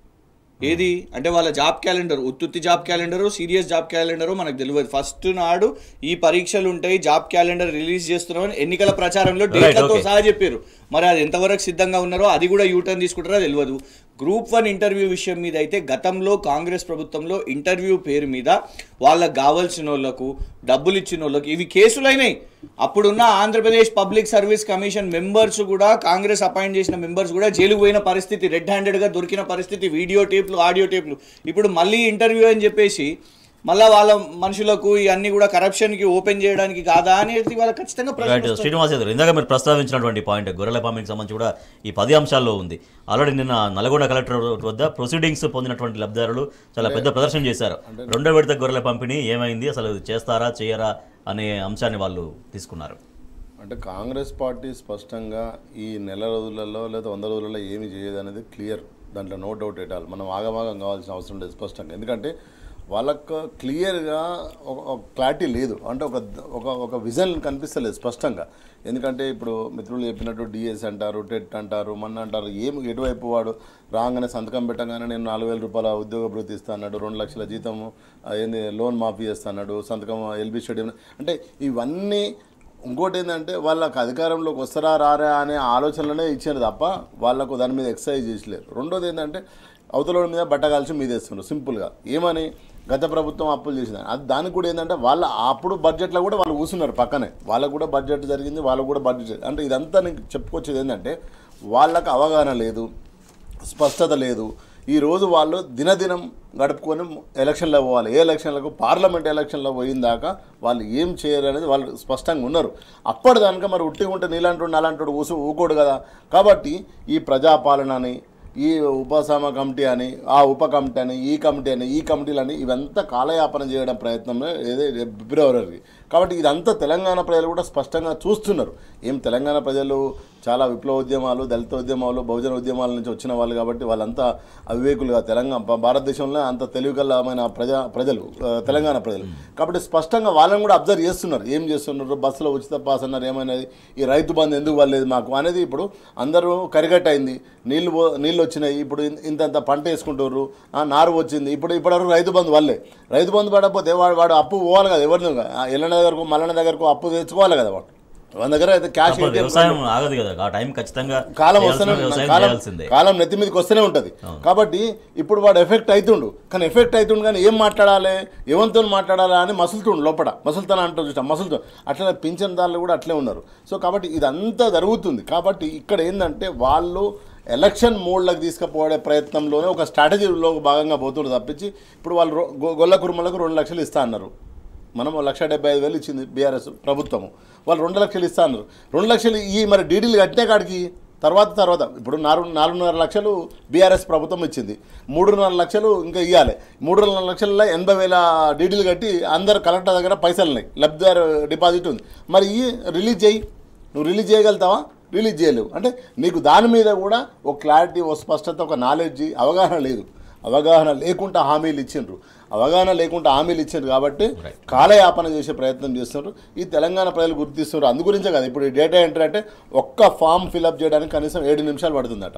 S2: ఏది అంటే వాళ్ళ జాబ్ క్యాలెండర్ ఉత్తుత్తి job calendar serious job calendar మనకు తెలియదు ఫస్ట్ నాడు ఈ పరీక్షలు ఉంటాయి జాబ్ క్యాలెండర్ రిలీజ్ చేస్తున్నామని ఎన్నికల ప్రచారంలో డేట్లతో
S1: okay.
S2: సహా చెప్పారు మరి అది ఎంతవరకు సిద్ధంగా ఉన్నారో అది కూడా యూటర్న్ తీసుకుంటారో తెలియదు గ్రూప్ వన్ ఇంటర్వ్యూ విషయం మీద అయితే గతంలో కాంగ్రెస్ ప్రభుత్వంలో ఇంటర్వ్యూ పేరు మీద వాళ్ళకి కావాల్సిన వాళ్ళకు డబ్బులు ఇచ్చిన వాళ్ళకి ఇవి కేసులైనాయి అప్పుడున్న Andhra Pradesh public service commission members కూడా కాంగ్రెస్ అపాయింట్ చేసిన మెంబర్స్ కూడా జైలుకు పోయిన పరిస్థితి రెడ్ హ్యాండెడ్గా దొరికిన పరిస్థితి వీడియో టేప్లు ఆడియో టేప్లు ఇప్పుడు మళ్ళీ ఇంటర్వ్యూ అని చెప్పేసి మళ్ళా వాళ్ళ మనుషులకు ఇవన్నీ కూడా కరప్షన్కి ఓపెన్ చేయడానికి కాదా అనేది వాళ్ళ ఖచ్చితంగా ప్రశ్న
S1: రైట్ శ్రీనివాస్ యాదవ్ ఇందాక మీరు ప్రస్తావించినటువంటి పాయింట్ గొర్రెల ఫార్మింగ్ సంబంధించి కూడా ఈ పది అంశాల్లో ఉంది ఆల్రెడీ నిన్న నల్గొండ కలెక్టర్ వద్ద ప్రొసీడింగ్స్ పొందినటువంటి లబ్ధిదారులు చాలా పెద్ద ప్రదర్శన చేశారు రెండో విడత గొర్రెల పంపిణీ ఏమైంది అసలు చేస్తారా చేయరా అనే అంశాన్ని వాళ్ళు తీసుకున్నారు
S3: అంటే కాంగ్రెస్ పార్టీ స్పష్టంగా ఈ నెల రోజులలో లేదా వంద రోజులలో ఏమి చేయదు అనేది క్లియర్ దాంట్లో నో డౌట్ ఎటాల్ మనం ఆగమాగం కావాల్సిన అవసరం లేదు స్పష్టంగా ఎందుకంటే వాళ్ళకు క్లియర్గా ఒక క్లారిటీ లేదు అంటే ఒక ఒక ఒక విజన్ కనిపిస్తలేదు స్పష్టంగా ఎందుకంటే ఇప్పుడు మిత్రులు చెప్పినట్టు డిఎస్ అంటారు టెట్ అంటారు మొన్న అంటారు ఏం ఎటువైపు వాడు రాగానే సంతకం పెట్టగానే నేను నాలుగు వేల రూపాయల ఉద్యోగ భృతి ఇస్తా అన్నాడు రెండు లక్షల జీతం ఆ, ఏంది లోన్ మాఫీ చేస్తా అన్నాడు సంతకం ఎల్బీ స్టేడియం అంటే ఇవన్నీ ఇంకోటి ఏంటంటే వాళ్ళకి అధికారంలోకి వస్తారా రారా అనే ఆలోచనలోనే ఇచ్చారు తప్ప వాళ్ళకు దాని మీద ఎక్సర్సైజ్ చేసలేరు రెండోది ఏంటంటే అవతల మీద బట్ట కాల్చి మీద వేస్తున్నారు సింపుల్గా ఏమని గత ప్రభుత్వం అప్పులు చేసింది అది దానికి కూడా ఏంటంటే వాళ్ళ అప్పుడు బడ్జెట్లో కూడా వాళ్ళు కూర్చున్నారు పక్కనే వాళ్ళకు కూడా బడ్జెట్ జరిగింది వాళ్ళకు కూడా బడ్జెట్ జరిగింది. అంటే ఇదంతా నీకు చెప్పుకొచ్చేది ఏంటంటే వాళ్ళకి అవగాహన లేదు స్పష్టత లేదు ఈ రోజు వాళ్ళు దినదినం గడుపుకొని ఎలక్షన్లో పోవాలి ఏ ఎలక్షన్లకు పార్లమెంట్ ఎలక్షన్లో పోయిన దాకా వాళ్ళు ఏం చేయరు అనేది వాళ్ళు స్పష్టంగా ఉన్నారు అప్పటిదానిక మరి ఉట్టి ఉంటే నీలాంటి అలాంటి ఊసు ఊకోడు కదా కాబట్టి ఈ ప్రజాపాలన అని ఈ ఉపశమ కమిటీ అని ఆ ఉప కమిటీ అని ఈ కమిటీ అని ఈ కమిటీలని ఇవంతా కాలయాపన చేయడం ప్రయత్నమే ఏదే ఫిబ్రవరికి కాబట్టి ఇదంతా తెలంగాణ ప్రజలు కూడా స్పష్టంగా చూస్తున్నారు ఏం తెలంగాణ ప్రజలు చాలా విప్లవ ఉద్యమాలు దళిత ఉద్యమాలు బహుజన ఉద్యమాల నుంచి వచ్చిన వాళ్ళు కాబట్టి వాళ్ళంతా అవివేకులుగా తెలంగాణ భా- భారతదేశంలో అంత తెలివికల్లమైన ప్రజా ప్రజలు ఆ, తెలంగాణ ప్రజలు కాబట్టి స్పష్టంగా వాళ్ళని కూడా అబ్జర్వ్ చేస్తున్నారు ఏం చేస్తున్నారు బస్సులో ఉచిత పాస్ అన్నారు ఏమైనది ఈ రైతు బంధు ఎందుకు వాళ్ళేది మాకు అనేది ఇప్పుడు అందరూ కరిగట్ అయింది నీళ్లు పో- నీళ్ళు వచ్చినాయి ఇప్పుడు ఇన్- ఇంతంత పంట వేసుకుంటారు ఆ, నారు వచ్చింది ఇప్పుడు ఇప్పటివరకు రైతు బంధు వల్లే రైతు బంధు పడకపోతే వాడు వాడు అప్పు పోవాలి కదా ఎవరిని ఎల్లన్న దగ్గరకు మల్లన్న దగ్గరకు అప్పు తెచ్చుకోవాలి కదా వాడు మన దగ్గర అయితే క్యాష్
S1: తప్పదు, వ్యవసాయం ఆగదు కదా ఆ టైం ఖచ్చితంగా
S3: కాలం
S1: చేయాల్సిన
S3: వస్తూనే
S1: వ్యవసాయం
S3: కాలం
S1: చేయాల్సిందే
S3: కాలం నెత్తి మీదకి వస్తూనే ఉంటుంది కాబట్టి ఇప్పుడు వాడు ఎఫెక్ట్ అవుతుండు కానీ ఎఫెక్ట్ అవుతుండు కానీ ఏం మాట్లాడాలి ఎవరితో మాట్లాడాలా అని మసులుతుండు లోపల మసులుతాన అంటూ చూసాం మసులుతో అట్లనే పింఛన్దారులు కూడా అట్లే ఉన్నారు సో కాబట్టి ఇదంతా జరుగుతుంది కాబట్టి ఇక్కడ ఏంటంటే వాళ్ళు ఎలక్షన్ మోడ్లకు తీసుకుపోయే ప్రయత్నంలోనే ఒక స్ట్రాటజీలో భాగంగా పోతున్నారు తప్పించి ఇప్పుడు వాళ్ళు రొ- గొ- గొల్ల కుర్మలకు రెండు లక్షలు ఇస్తా అన్నారు మనం ఓ లక్ష డెబ్బై ఐదు వేలు ఇచ్చింది బీఆర్ఎస్ ప్రభుత్వము వాళ్ళు రెండు లక్షలు ఇస్తా అన్నారు రెండు లక్షలు ఈ మరి డీడీలు కట్టిన కాడికి తర్వాత తర్వాత ఇప్పుడు నాలుగు నాలుగున్నర లక్షలు బీఆర్ఎస్ ప్రభుత్వం ఇచ్చింది మూడున్నర లక్షలు ఇంకా ఇవ్వాలి మూడున్నర లక్షల్లో ఎనభై వేల డీడీలు కట్టి అందరు కలెక్టర్ దగ్గర పైసలు ఉన్నాయి లబ్ధిదారు డిపాజిట్ ఉంది మరి ఈ రిలీజ్ చేయి నువ్వు రిలీజ్ చేయగలుగుతావా రిలీజ్ చేయలేవు అంటే నీకు దాని మీద కూడా ఒక క్లారిటీ ఒక స్పష్టత ఒక నాలెడ్జ్ అవగాహన లేదు అవగాహన లేకుండా హామీలు ఇచ్చిండ్రు అవగాహన లేకుండా హామీలు ఇచ్చిండ్రు కాబట్టి కాలయాపన చేసే ప్రయత్నం చేస్తున్నారు ఈ తెలంగాణ ప్రజలు గుర్తిస్తున్నారు అందు గురించే కదా ఇప్పుడు ఈ డేటా ఎంట్రీ అంటే ఒక్క ఫామ్ ఫిలప్ చేయడానికి కనీసం ఏడు నిమిషాలు పడుతుందట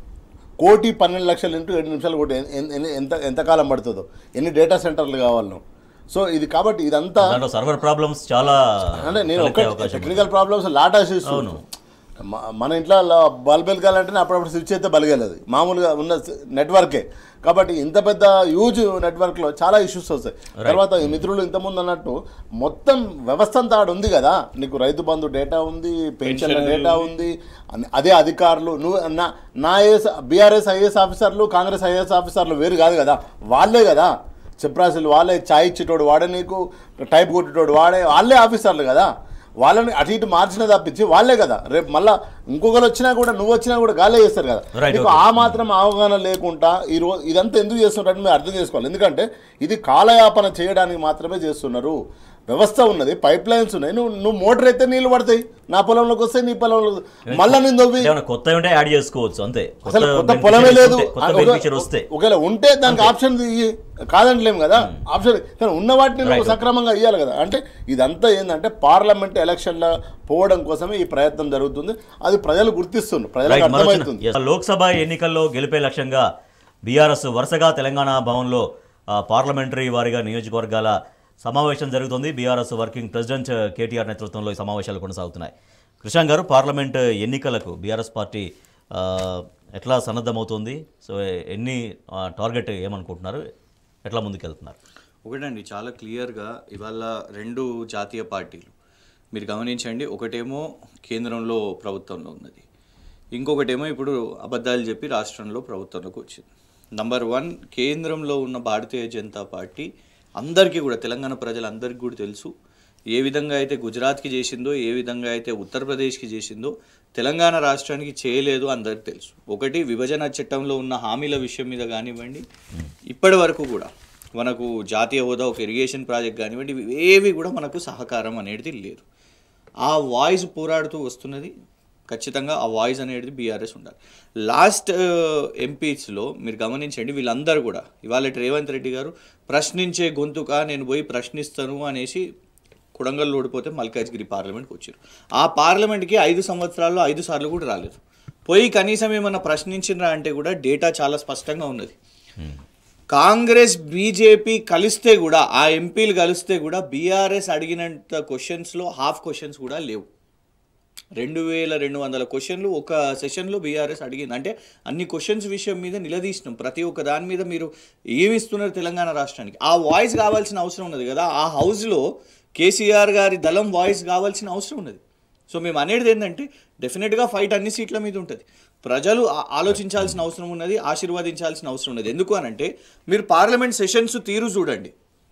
S3: కోటి పన్నెండు లక్షలు ఇంటూ ఏడు నిమిషాలు కోటి ఎన్- ఎన్- ఎంత ఎంతకాలం పడుతుందో ఎన్ని డేటా సెంటర్లు కావాలను సో ఇది కాబట్టి ఇదంతా
S1: దాంట్లో సర్వర్ ప్రాబ్లమ్స్ చాలా
S3: అంటే నేను
S1: తలెత్తే
S3: ఒక
S1: అవకాశం ఉంది.
S3: టెక్నికల్ ప్రాబ్లమ్స్ లాటా ఇష్యూస్
S1: అవును.
S3: మ- మన ఇంట్లో ల- బల్బ్ వెలగాలంటే అప్పుడప్పుడు స్విచ్ అయితే బలగలేదు మామూలుగా ఉన్న స్- నెట్వర్కే కాబట్టి ఇంత పెద్ద యూజ్ నెట్వర్క్లో చాలా ఇష్యూస్ వస్తాయి తర్వాత ఈ మిత్రులు ఇంతకుముందు అన్నట్టు మొత్తం వ్యవస్థ అంతా ఆడ ఉంది కదా నీకు రైతు బంధు డేటా ఉంది పెన్షన్ల డేటా ఉంది అన్ని- అదే అధికారులు నువ్వు నా నా ఐఏఎస్ బీఆర్ఎస్ ఐఏఎస్ ఆఫీసర్లు కాంగ్రెస్ ఐఏఎస్ ఆఫీసర్లు వేరు కాదు కదా వాళ్ళే కదా చెప్రాసులు వాళ్ళే చాయ్ ఇచ్చేటోడు వాడే నీకు టైప్ కొట్టేటోడు వాడే వాళ్ళే ఆఫీసర్లు కదా వాళ్ళని అటు ఇటు మార్చిన తప్పించి వాళ్ళే కదా రేపు మళ్ళా ఇంకొకరు వచ్చినా కూడా నువ్వు వచ్చినా కూడా గాలే చేస్తారు కదా
S1: Right,
S3: నీకు
S1: okay.
S3: ఆ మాత్రం అవగాహన లేకుండా ఈ రోజు ఇదంతా ఎందుకు చేస్తున్నారని మీరు అర్థం చేసుకోవాలి ఎందుకంటే ఇది కాలయాపన చేయడానికి మాత్రమే చేస్తున్నారు వ్యవస్థ ఉన్నది పైప్ లైన్స్ ఉన్నాయి నువ్వు నువ్వు మోటార్ అయితే నీళ్ళు పడతాయి నా పొలంలోకి వస్తాయి నీ పొలంలో మళ్ళా నేను తవ్వి
S1: ఏమైనా కొత్త ఉంటే యాడ్ చేసుకోవచ్చు అంతే
S3: అసలు కొత్త
S1: beneficiaries
S3: పొలమే లేదు
S1: ఉంటే, కొత్త
S3: ఒక-
S1: బెనిఫిషియర్ వస్తే
S3: ఒకవేళ ఉంటే దానికి ఆప్షన్ ఇయ్యి. కాదంటలేము కదా ఆప్షన్ కానీ ఉన్న వాటిని నువ్వు
S1: Right.
S3: సక్రమంగా ఇవ్వాలి కదా అంటే ఇదంతా ఏంటంటే పార్లమెంట్ ఎలక్షన్ల పోవడం కోసమే ఈ ప్రయత్నం జరుగుతుంది అది ప్రజలు గుర్తిస్తున్నారు ప్రజలకు
S1: రైట్ మరో
S3: అర్థమవుతుంది
S1: చిన్న- yes. లోక్సభ ఎన్నికల్లో గెలిపే లక్ష్యంగా బీఆర్ఎస్ వరుసగా తెలంగాణ భవన్లో ఆ, పార్లమెంటరీ వారిగా నియోజకవర్గాల సమావేశం జరుగుతుంది బీఆర్ఎస్ వర్కింగ్ ప్రెసిడెంట్ కేటీఆర్ నేతృత్వంలో ఈ సమావేశాలు కొనసాగుతున్నాయి కృష్ణ గారు పార్లమెంట్ ఎన్నికలకు బీఆర్ఎస్ పార్టీ ఆ, ఎట్లా సన్నద్ధమవుతుంది సో ఎన్ని ఆ, టార్గెట్ ఏమనుకుంటున్నారు ఎట్లా ముందుకెళ్తున్నారు
S2: ఒకటండి చాలా క్లియర్గా ఇవాళ రెండు జాతీయ పార్టీలు మీరు గమనించండి ఒకటేమో కేంద్రంలో ప్రభుత్వంలో ఉన్నది ఇంకొకటేమో ఇప్పుడు అబద్ధాలు చెప్పి రాష్ట్రంలో ప్రభుత్వంలోకి వచ్చింది నంబర్ వన్ కేంద్రంలో ఉన్న భారతీయ జనతా పార్టీ అందరికీ కూడా తెలంగాణ ప్రజలందరికీ కూడా తెలుసు ఏ విధంగా అయితే గుజరాత్కి చేసిందో ఏ విధంగా అయితే ఉత్తరప్రదేశ్కి చేసిందో తెలంగాణ రాష్ట్రానికి చేయలేదు అందరికి తెలుసు ఒకటి విభజన చట్టంలో ఉన్న హామీల విషయం మీద కానివ్వండి ఇప్పటి వరకు కూడా మనకు జాతీయ హోదా ఒక ఇరిగేషన్ ప్రాజెక్ట్ కానివ్వండి ఇవి ఏవి కూడా మనకు సహకారం అనేది లేదు ఆ వాయిస్ పోరాడుతూ వస్తున్నది ఖచ్చితంగా ఆ వాయిస్ అనేది బీఆర్ఎస్ ఉండాలి లాస్ట్ ఎంపీస్లో మీరు గమనించండి వీళ్ళందరూ కూడా ఇవాళ రేవంత్ రెడ్డి గారు ప్రశ్నించే గొంతుక నేను పోయి ప్రశ్నిస్తాను అనేసి కొడంగల్లో ఓడిపోతే మల్కాజ్గిరి పార్లమెంట్కి వచ్చారు ఆ పార్లమెంట్కి ఐదు సంవత్సరాల్లో ఐదు సార్లు కూడా రాలేదు పోయి కనీసం ఏమన్నా ప్రశ్నించినరా అంటే కూడా డేటా చాలా స్పష్టంగా ఉన్నది కాంగ్రెస్ బీజేపీ కలిస్తే కూడా ఆ ఎంపీలు కలిస్తే కూడా బీఆర్ఎస్ అడిగినంత క్వశ్చన్స్లో హాఫ్ క్వశ్చన్స్ కూడా లేవు రెండు వేల రెండు వందల క్వశ్చన్లు ఒక సెషన్లో బీఆర్ఎస్ అడిగింది అంటే అన్ని క్వశ్చన్స్ విషయం మీద నిలదీసినాం ప్రతి ఒక్క దాని మీద మీరు ఏమి ఇస్తున్నారు తెలంగాణ రాష్ట్రానికి ఆ వాయిస్ కావాల్సిన అవసరం ఉన్నది కదా ఆ హౌస్లో కేసీఆర్ గారి దళం వాయిస్ కావాల్సిన అవసరం ఉన్నది సో మేము అనేది ఏంటంటే డెఫినెట్గా ఫైట్ అన్ని సీట్ల మీద ఉంటుంది ప్రజలు ఆ- ఆలోచించాల్సిన అవసరం ఉన్నది ఆశీర్వదించాల్సిన అవసరం ఉన్నది ఎందుకు అనంటే మీరు పార్లమెంట్ సెషన్స్ తీరు చూడండి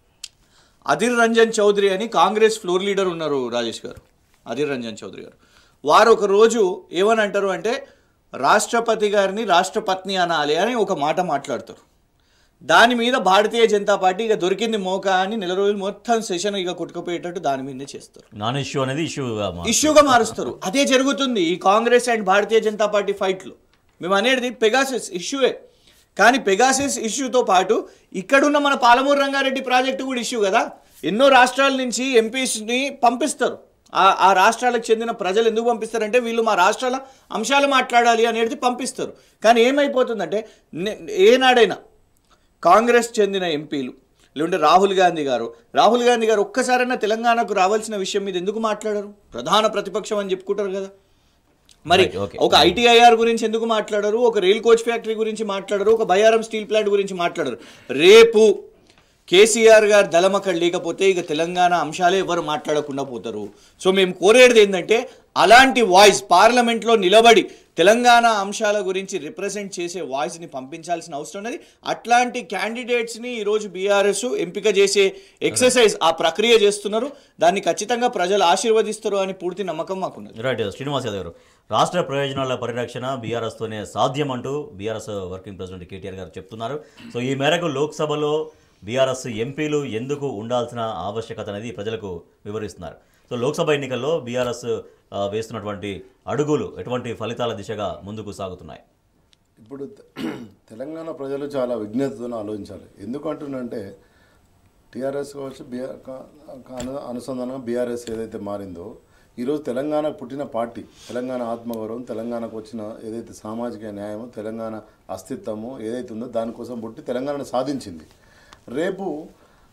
S2: అధిర్ రంజన్ చౌదరి అని కాంగ్రెస్ ఫ్లోర్ లీడర్ ఉన్నారు రాజేష్ గారు అధిర్ రంజన్ చౌదరి గారు వారు ఒక రోజు ఏమని అంటారు అంటే రాష్ట్రపతి గారిని రాష్ట్రపత్ని అనాలి అని ఒక మాట మాట్లాడతారు దాని మీద భారతీయ జనతా పార్టీ ఇక దొరికింది మోక అని నెల రోజులు మొత్తం సెషన్ ఇక కొట్టుకుపోయేటట్టు దాని మీదనే చేస్తారు
S1: నాన్ ఇష్యూ అనేది ఇష్యూగా
S2: ఇష్యూగా మారుస్తారు అదే జరుగుతుంది ఈ Congress and Bharatiya Janata Party ఫైట్లో మేము అనేది పెగాసిస్ ఇష్యూయే కానీ పెగాసిస్ ఇష్యూతో పాటు ఇక్కడున్న మన పాలమూరు రంగారెడ్డి ప్రాజెక్టు కూడా ఇష్యూ కదా ఎన్నో రాష్ట్రాల నుంచి ఎంపీస్ని పంపిస్తారు ఆ ఆ రాష్ట్రాలకు చెందిన ప్రజలు ఎందుకు పంపిస్తారంటే వీళ్ళు మా రాష్ట్రాల అంశాలు మాట్లాడాలి అనేది పంపిస్తారు కానీ ఏమైపోతుందంటే నే- ఏనాడైనా కాంగ్రెస్ చెందిన ఎంపీలు లేకుంటే రాహుల్ గాంధీ గారు రాహుల్ గాంధీ గారు ఒక్కసారైనా తెలంగాణకు రావాల్సిన విషయం మీద ఎందుకు మాట్లాడరు ప్రధాన ప్రతిపక్షం అని చెప్పుకుంటారు కదా మరి
S1: Right, okay.
S2: ఒక ఐటీఐఆర్ గురించి ఎందుకు మాట్లాడరు ఒక రైల్ కోచ్ ఫ్యాక్టరీ గురించి మాట్లాడరు ఒక బయారం స్టీల్ ప్లాంట్ గురించి మాట్లాడరు రేపు కేసీఆర్ గారు దళం అక్కడ లేకపోతే ఇక తెలంగాణ అంశాలే ఎవరు మాట్లాడకుండా పోతారు సో మేము కోరేది ఏంటంటే అలాంటి వాయిస్ పార్లమెంట్లో నిలబడి తెలంగాణ అంశాల గురించి రిప్రజెంట్ చేసే వాయిస్ని పంపించాల్సిన అవసరం ఉన్నది అట్లాంటి క్యాండిడేట్స్ని ఈరోజు బీఆర్ఎస్ ఎంపిక చేసే ఎక్సర్సైజ్ ఆ ప్రక్రియ చేస్తున్నారు దాన్ని ఖచ్చితంగా ప్రజలు ఆశీర్వదిస్తారు అని పూర్తి నమ్మకం మాకున్నది
S1: రైట్ శ్రీనివాస్ యాదవ్ గారు రాష్ట్ర ప్రయోజనాల పరిరక్షణ బీఆర్ఎస్తోనే సాధ్యం అంటూ బీఆర్ఎస్ వర్కింగ్ ప్రెసిడెంట్ కేటీఆర్ గారు చెప్తున్నారు సో ఈ మేరకు లోక్సభలో బీఆర్ఎస్ ఎంపీలు ఎందుకు ఉండాల్సిన ఆవశ్యకత అనేది ప్రజలకు వివరిస్తున్నారు సో లోక్సభ ఎన్నికల్లో బీఆర్ఎస్ వేస్తున్నటువంటి అడుగులు ఎటువంటి ఫలితాల దిశగా ముందుకు సాగుతున్నాయి
S3: ఇప్పుడు తె- తెలంగాణ ప్రజలు చాలా విజ్ఞతతో ఆలోచించాలి ఎందుకంటున్నంటే టీఆర్ఎస్ కావచ్చు బీఆర్ కా- కా- అను- అనుసంధానంగా బీఆర్ఎస్ ఏదైతే మారిందో ఈరోజు తెలంగాణకు పుట్టిన పార్టీ తెలంగాణ ఆత్మగౌరవం తెలంగాణకు వచ్చిన ఏదైతే సామాజిక న్యాయము తెలంగాణ అస్తిత్వము ఏదైతే ఉందో దానికోసం పుట్టి తెలంగాణను సాధించింది రేపు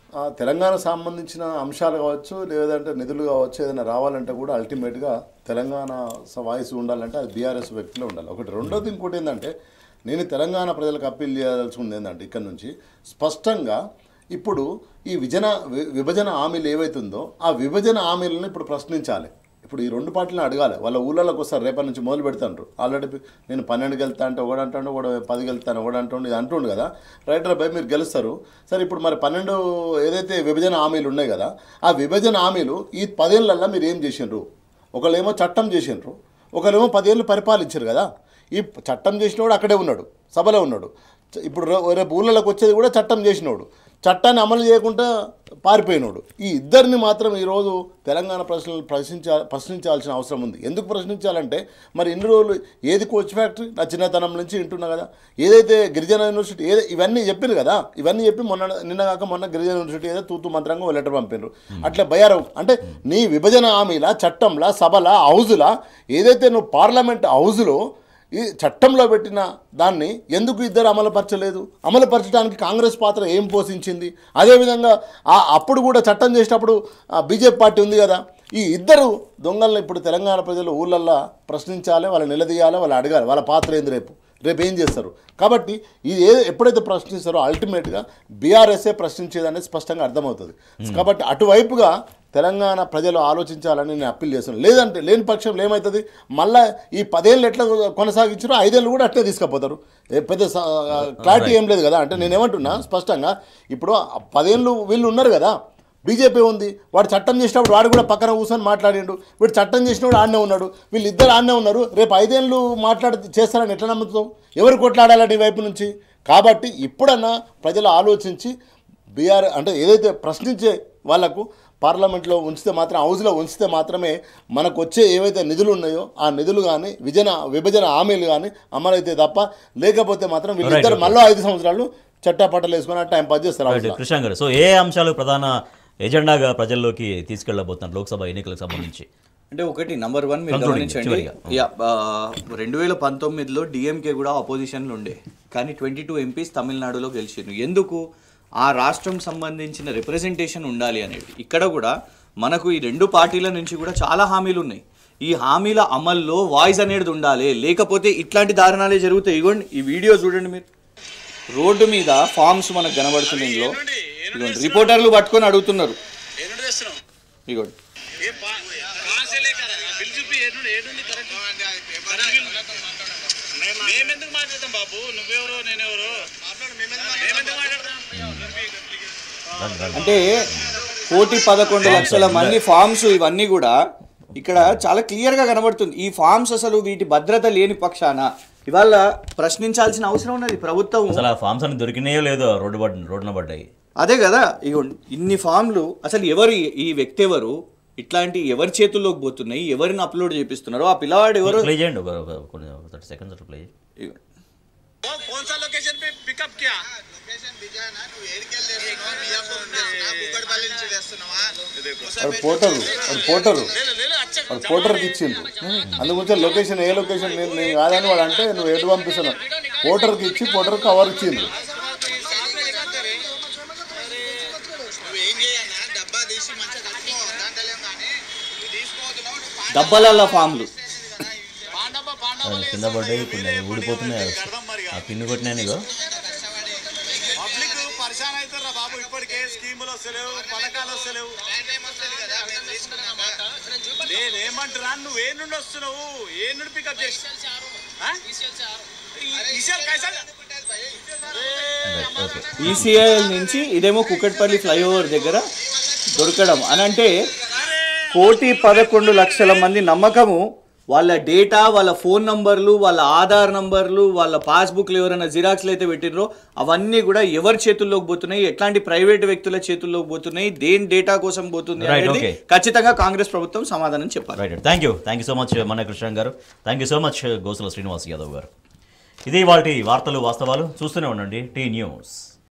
S3: ఆ, తెలంగాణకు సంబంధించిన అంశాలు కావచ్చు లేదంటే నిధులు కావచ్చు ఏదైనా రావాలంటే కూడా అల్టిమేట్గా తెలంగాణ స- వాయిస్ ఉండాలంటే అది బీఆర్ఎస్ వ్యక్తిలో ఉండాలి ఒకటి రెండోది ఇంకోటి ఏంటంటే నేను తెలంగాణ ప్రజలకు అప్పీల్ చేయాల్సింది ఏంటంటే ఇక్కడ నుంచి స్పష్టంగా ఇప్పుడు ఈ విజన వి- విభజన హామీలు ఏవైతుందో ఆ విభజన హామీలను ఇప్పుడు ప్రశ్నించాలి ఇప్పుడు ఈ రెండు పార్టీలను అడగాలి వాళ్ళ ఊళ్ళలోకి వస్తారు రేపటి నుంచి మొదలు పెడతాండ్రు ఆల్రెడీ నేను పన్నెండుకి వెళ్తా అంటే ఒకడు అంటాడు ఒకడు పదికి వెళ్తాను ఒకడు అంటుండు ఇది అంటుండు కదా రైట్ బై మీరు గెలుస్తారు సరే ఇప్పుడు మరి పన్నెండు ఏదైతే విభజన హామీలు ఉన్నాయి కదా ఆ విభజన హామీలు ఈ పదేళ్ళల్లో మీరు ఏం చేసిండ్రు ఒకళ్ళేమో చట్టం చేసిండ్రు ఒకళ్ళేమో పదేళ్ళు పరిపాలించారు కదా ఈ చట్టం చేసినోడు అక్కడే ఉన్నాడు సభలో ఉన్నాడు చ- ఇప్పుడు రే- రేపు ఊళ్ళలోకి వచ్చేది కూడా చట్టం చేసినోడు చట్టాన్ని అమలు చేయకుండా పారిపోయినోడు ఈ ఇద్దరిని మాత్రం ఈరోజు తెలంగాణ ప్రశ్నలు ప్రశ్నించా ప్రశ్నించాల్సిన అవసరం ఉంది ఎందుకు ప్రశ్నించాలంటే మరి ఇన్ని రోజులు ఏది కోచ్ ఫ్యాక్టరీ నా చిన్నతనం నుంచి వింటున్నా కదా ఏదైతే గిరిజన యూనివర్సిటీ ఏదో ఇవన్నీ చెప్పారు కదా ఇవన్నీ చెప్పి మొన్న నిన్న కాక మొన్న గిరిజన యూనివర్సిటీ ఏదో తూతు మంత్రంగా లెటర్ పంపారు అట్లా బయారం అంటే నీ విభజన హామీలా చట్టంలా సభలా హౌజులా ఏదైతే నువ్వు పార్లమెంట్ హౌజులో ఈ చట్టంలో పెట్టిన దాన్ని ఎందుకు ఇద్దరు అమలుపరచలేదు అమలుపరచడానికి కాంగ్రెస్ పాత్ర ఏం పోషించింది అదేవిధంగా ఆ అప్పుడు కూడా చట్టం చేసేటప్పుడు బీజేపీ పార్టీ ఉంది కదా ఈ ఇద్దరు దొంగల్ని ఇప్పుడు తెలంగాణ ప్రజలు ఊళ్ళల్లో ప్రశ్నించాలి వాళ్ళు నిలదీయాలి వాళ్ళు అడగాలి వాళ్ళ పాత్ర ఏంది రేపు రేపు ఏం చేస్తారు కాబట్టి ఇది ఏ ఎప్పుడైతే ప్రశ్నిస్తారో అల్టిమేట్గా బీఆర్ఎస్ఏ ప్రశ్నించేదనేది స్పష్టంగా అర్థమవుతుంది కాబట్టి అటువైపుగా తెలంగాణ ప్రజలు ఆలోచించాలని నేను అప్పీల్ చేస్తున్నాను లేదంటే లేని పక్షంలో ఏమవుతుంది మళ్ళీ ఈ పదేళ్ళు ఎట్లా కొనసాగించారో ఐదేళ్ళు కూడా అట్లే తీసుకుపోతారు ఏ పెద్ద స- క్లారిటీ ఏం లేదు కదా అంటే నేను ఏమంటున్నా స్పష్టంగా ఇప్పుడు ఆ పదేళ్ళు వీళ్ళు ఉన్నారు కదా బీజేపీ ఉంది వాడు చట్టం చేసినప్పుడు వాడు కూడా పక్కన కూర్చొని మాట్లాడిండు వీడు చట్టం చేసినప్పుడు ఆడనే ఉన్నాడు వీళ్ళిద్దరు ఆడనే ఉన్నారు రేపు ఐదేళ్ళు మాట్లాడి చేస్తారని ఎట్లా నమ్ముతావు ఎవరు కొట్లాడాలని ఈ వైపు నుంచి కాబట్టి ఇప్పుడన్నా ప్రజలు ఆలోచించి బీఆర్ అంటే ఏదైతే ప్రశ్నించే వాళ్లకు పార్లమెంట్లో ఉంచితే మాత్రం హౌస్లో ఉంచితే మాత్రమే మనకు వచ్చే ఏవైతే నిధులు ఉన్నాయో ఆ నిధులు కానీ విజన విభజన హామీలు కానీ అమలైతే తప్ప లేకపోతే మాత్రం వీళ్ళిద్దరు
S1: right.
S3: మళ్ళీ ఐదు సంవత్సరాలు చట్టాపట్టలు వేసుకొని టైం పాస్ చేస్తారు
S1: రైట్
S3: అవసరం.
S1: కృష్ణ గారు సో ఏ అంశాలు ప్రధాన ఎజెండాగా ప్రజల్లోకి తీసుకెళ్లబోతున్నారు లోక్సభ ఎన్నికలకు సంబంధించి
S2: అంటే ఒకటి నంబర్ వన్ మీరు
S1: Concluding,
S2: గమనించండి
S1: చివరిగా.
S2: యా, ఆ, రెండు వేల పంతొమ్మిదిలో డిఎంకే కూడా ఆపోజిషన్లో ఉండే కానీ ట్వంటీ టూ ఎంపీస్ తమిళనాడులో గెలిచిండ్రు ఎందుకు ఆ రాష్ట్రం సంబంధించిన రిప్రజెంటేషన్ ఉండాలి అనేది ఇక్కడ కూడా మనకు ఈ రెండు పార్టీల నుంచి కూడా చాలా హామీలు ఉన్నాయి ఈ హామీల అమల్లో వాయిస్ అనేది ఉండాలి లేకపోతే ఇట్లాంటి దారుణాలే జరుగుతాయి ఇగోండి ఈ వీడియో చూడండి మీరు రోడ్డు మీద ఫామ్స్ మనకు కనబడుతున్నాయి ఇందులో ఇదిగోండి రిపోర్టర్లు పట్టుకొని అడుగుతున్నారు
S4: ఎన్నుడు తెస్తున్నావు
S2: ఇగోండి
S4: ఏ పా- పాసే లేక బిల్ చూపి ఎన్నుడు ఏడుంది కరెక్ట్ కరెక్ట్ బిల్. మేమెందుకు మాట్లాడతాం బాబు నువ్వెవరు నేనెవరు మేమెందుకు మాట్లాడతాం
S1: రండి, రండి.
S2: అంటే కోటి పదకొండు లక్షల మంది ఫామ్స్ ఇవన్నీ కూడా ఇక్కడ చాలా క్లియర్ గా కనబడుతుంది ఈ ఫామ్స్ అసలు వీటి భద్రత లేని పక్షాన ఇవాళ ప్రశ్నించాల్సిన అవసరం ఉన్నది ప్రభుత్వం
S1: అసలు ఆ ఫామ్స్ అన్ని దొరికినాయో లేదో రోడ్డు పడ్ రోడ్డున పడ్డాయి
S2: అదే కదా ఇగో ఇన్ని ఫామ్లు అసలు ఎవరు ఈ- ఈ వ్యక్తి ఎవరు ఇట్లాంటి ఎవరి చేతుల్లోకి పోతున్నాయి ఎవరిని అప్లోడ్ చేపిస్తున్నారు ఆ పిల్లవాడు ఎవరు
S1: ప్లే చేయండి ఒక ఒక- కొన్ని థర్టీ సెకండ్స్ అట్లా ప్లే చేయండి
S2: ఇగో.
S4: वो कौन सा लोकेशन पे पिकअप किया
S3: వాడు పోటరు వాడు పోటరు
S4: ले लो ले लो अच्छा
S3: వాడు పోటర్కి ఇచ్చిండు అందుగురించి లొకేషన్ ఏ లొకేషన్ నేను నేను కాదని వాడు అంటే నువ్వు ఎటు పంపిస్తున్నావు పోటర్కి ఇచ్చి పోటర్ కవర్ ఇచ్చిండు
S5: నువ్వేం చేయన్నా డబ్బా తీసి మంచిగా కట్టుకో దాంట్లో కానీ నువ్వు తీసుకోవద్దు
S2: డబ్బలల్ల ఫామ్లు
S5: పాండవ పాండవ
S1: అది కింద పడ్డాయి కొన్ని ఊడిపోతున్నాయి ఆ పిన్ను కొట్టినాయి ఇగో
S4: పబ్లిక్ పరిశాన్ అవుతారా బాబు ఇప్పటికే స్కీములు వస్తలేవు పథకాలు వస్తలేవు
S5: కదా మేము తీసుకున్నాక
S4: నేనేమంటున్నా నువ్వు ఏ నుండి వస్తున్నావు ఏ నుండి పికప్ చేసి ఆ? ఈ- ఈసారి కైసా
S1: రైట్ ఓకే
S2: ఈసీఐఎల్ నుంచి ఇదేమో కుక్కట్పల్లి ఫ్లైఓవర్ దగ్గర దొరకడం అని అంటే కోటి పదకొండు లక్షల మంది నమ్మకము వాళ్ళ డేటా వాళ్ళ ఫోన్ నంబర్లు వాళ్ళ ఆధార్ నంబర్లు వాళ్ళ పాస్బుక్లు ఎవరైనా జిరాక్స్లు అయితే పెట్టినరో అవన్నీ కూడా ఎవరి చేతుల్లోకి పోతున్నాయి ఎట్లాంటి ప్రైవేట్ వ్యక్తుల చేతుల్లోకి పోతున్నాయి దేని డేటా కోసం పోతుంది
S1: Right,
S2: అనేది
S1: okay.
S2: ఖచ్చితంగా కాంగ్రెస్ ప్రభుత్వం సమాధానం చెప్పాలి
S1: right thank you thank you so much మన కృష్ణ గారు thank you so much Gosula Srinivas Yadav గారు ఇది వాటి వార్తలు వాస్తవాలు చూస్తూనే ఉండండి టీ న్యూస్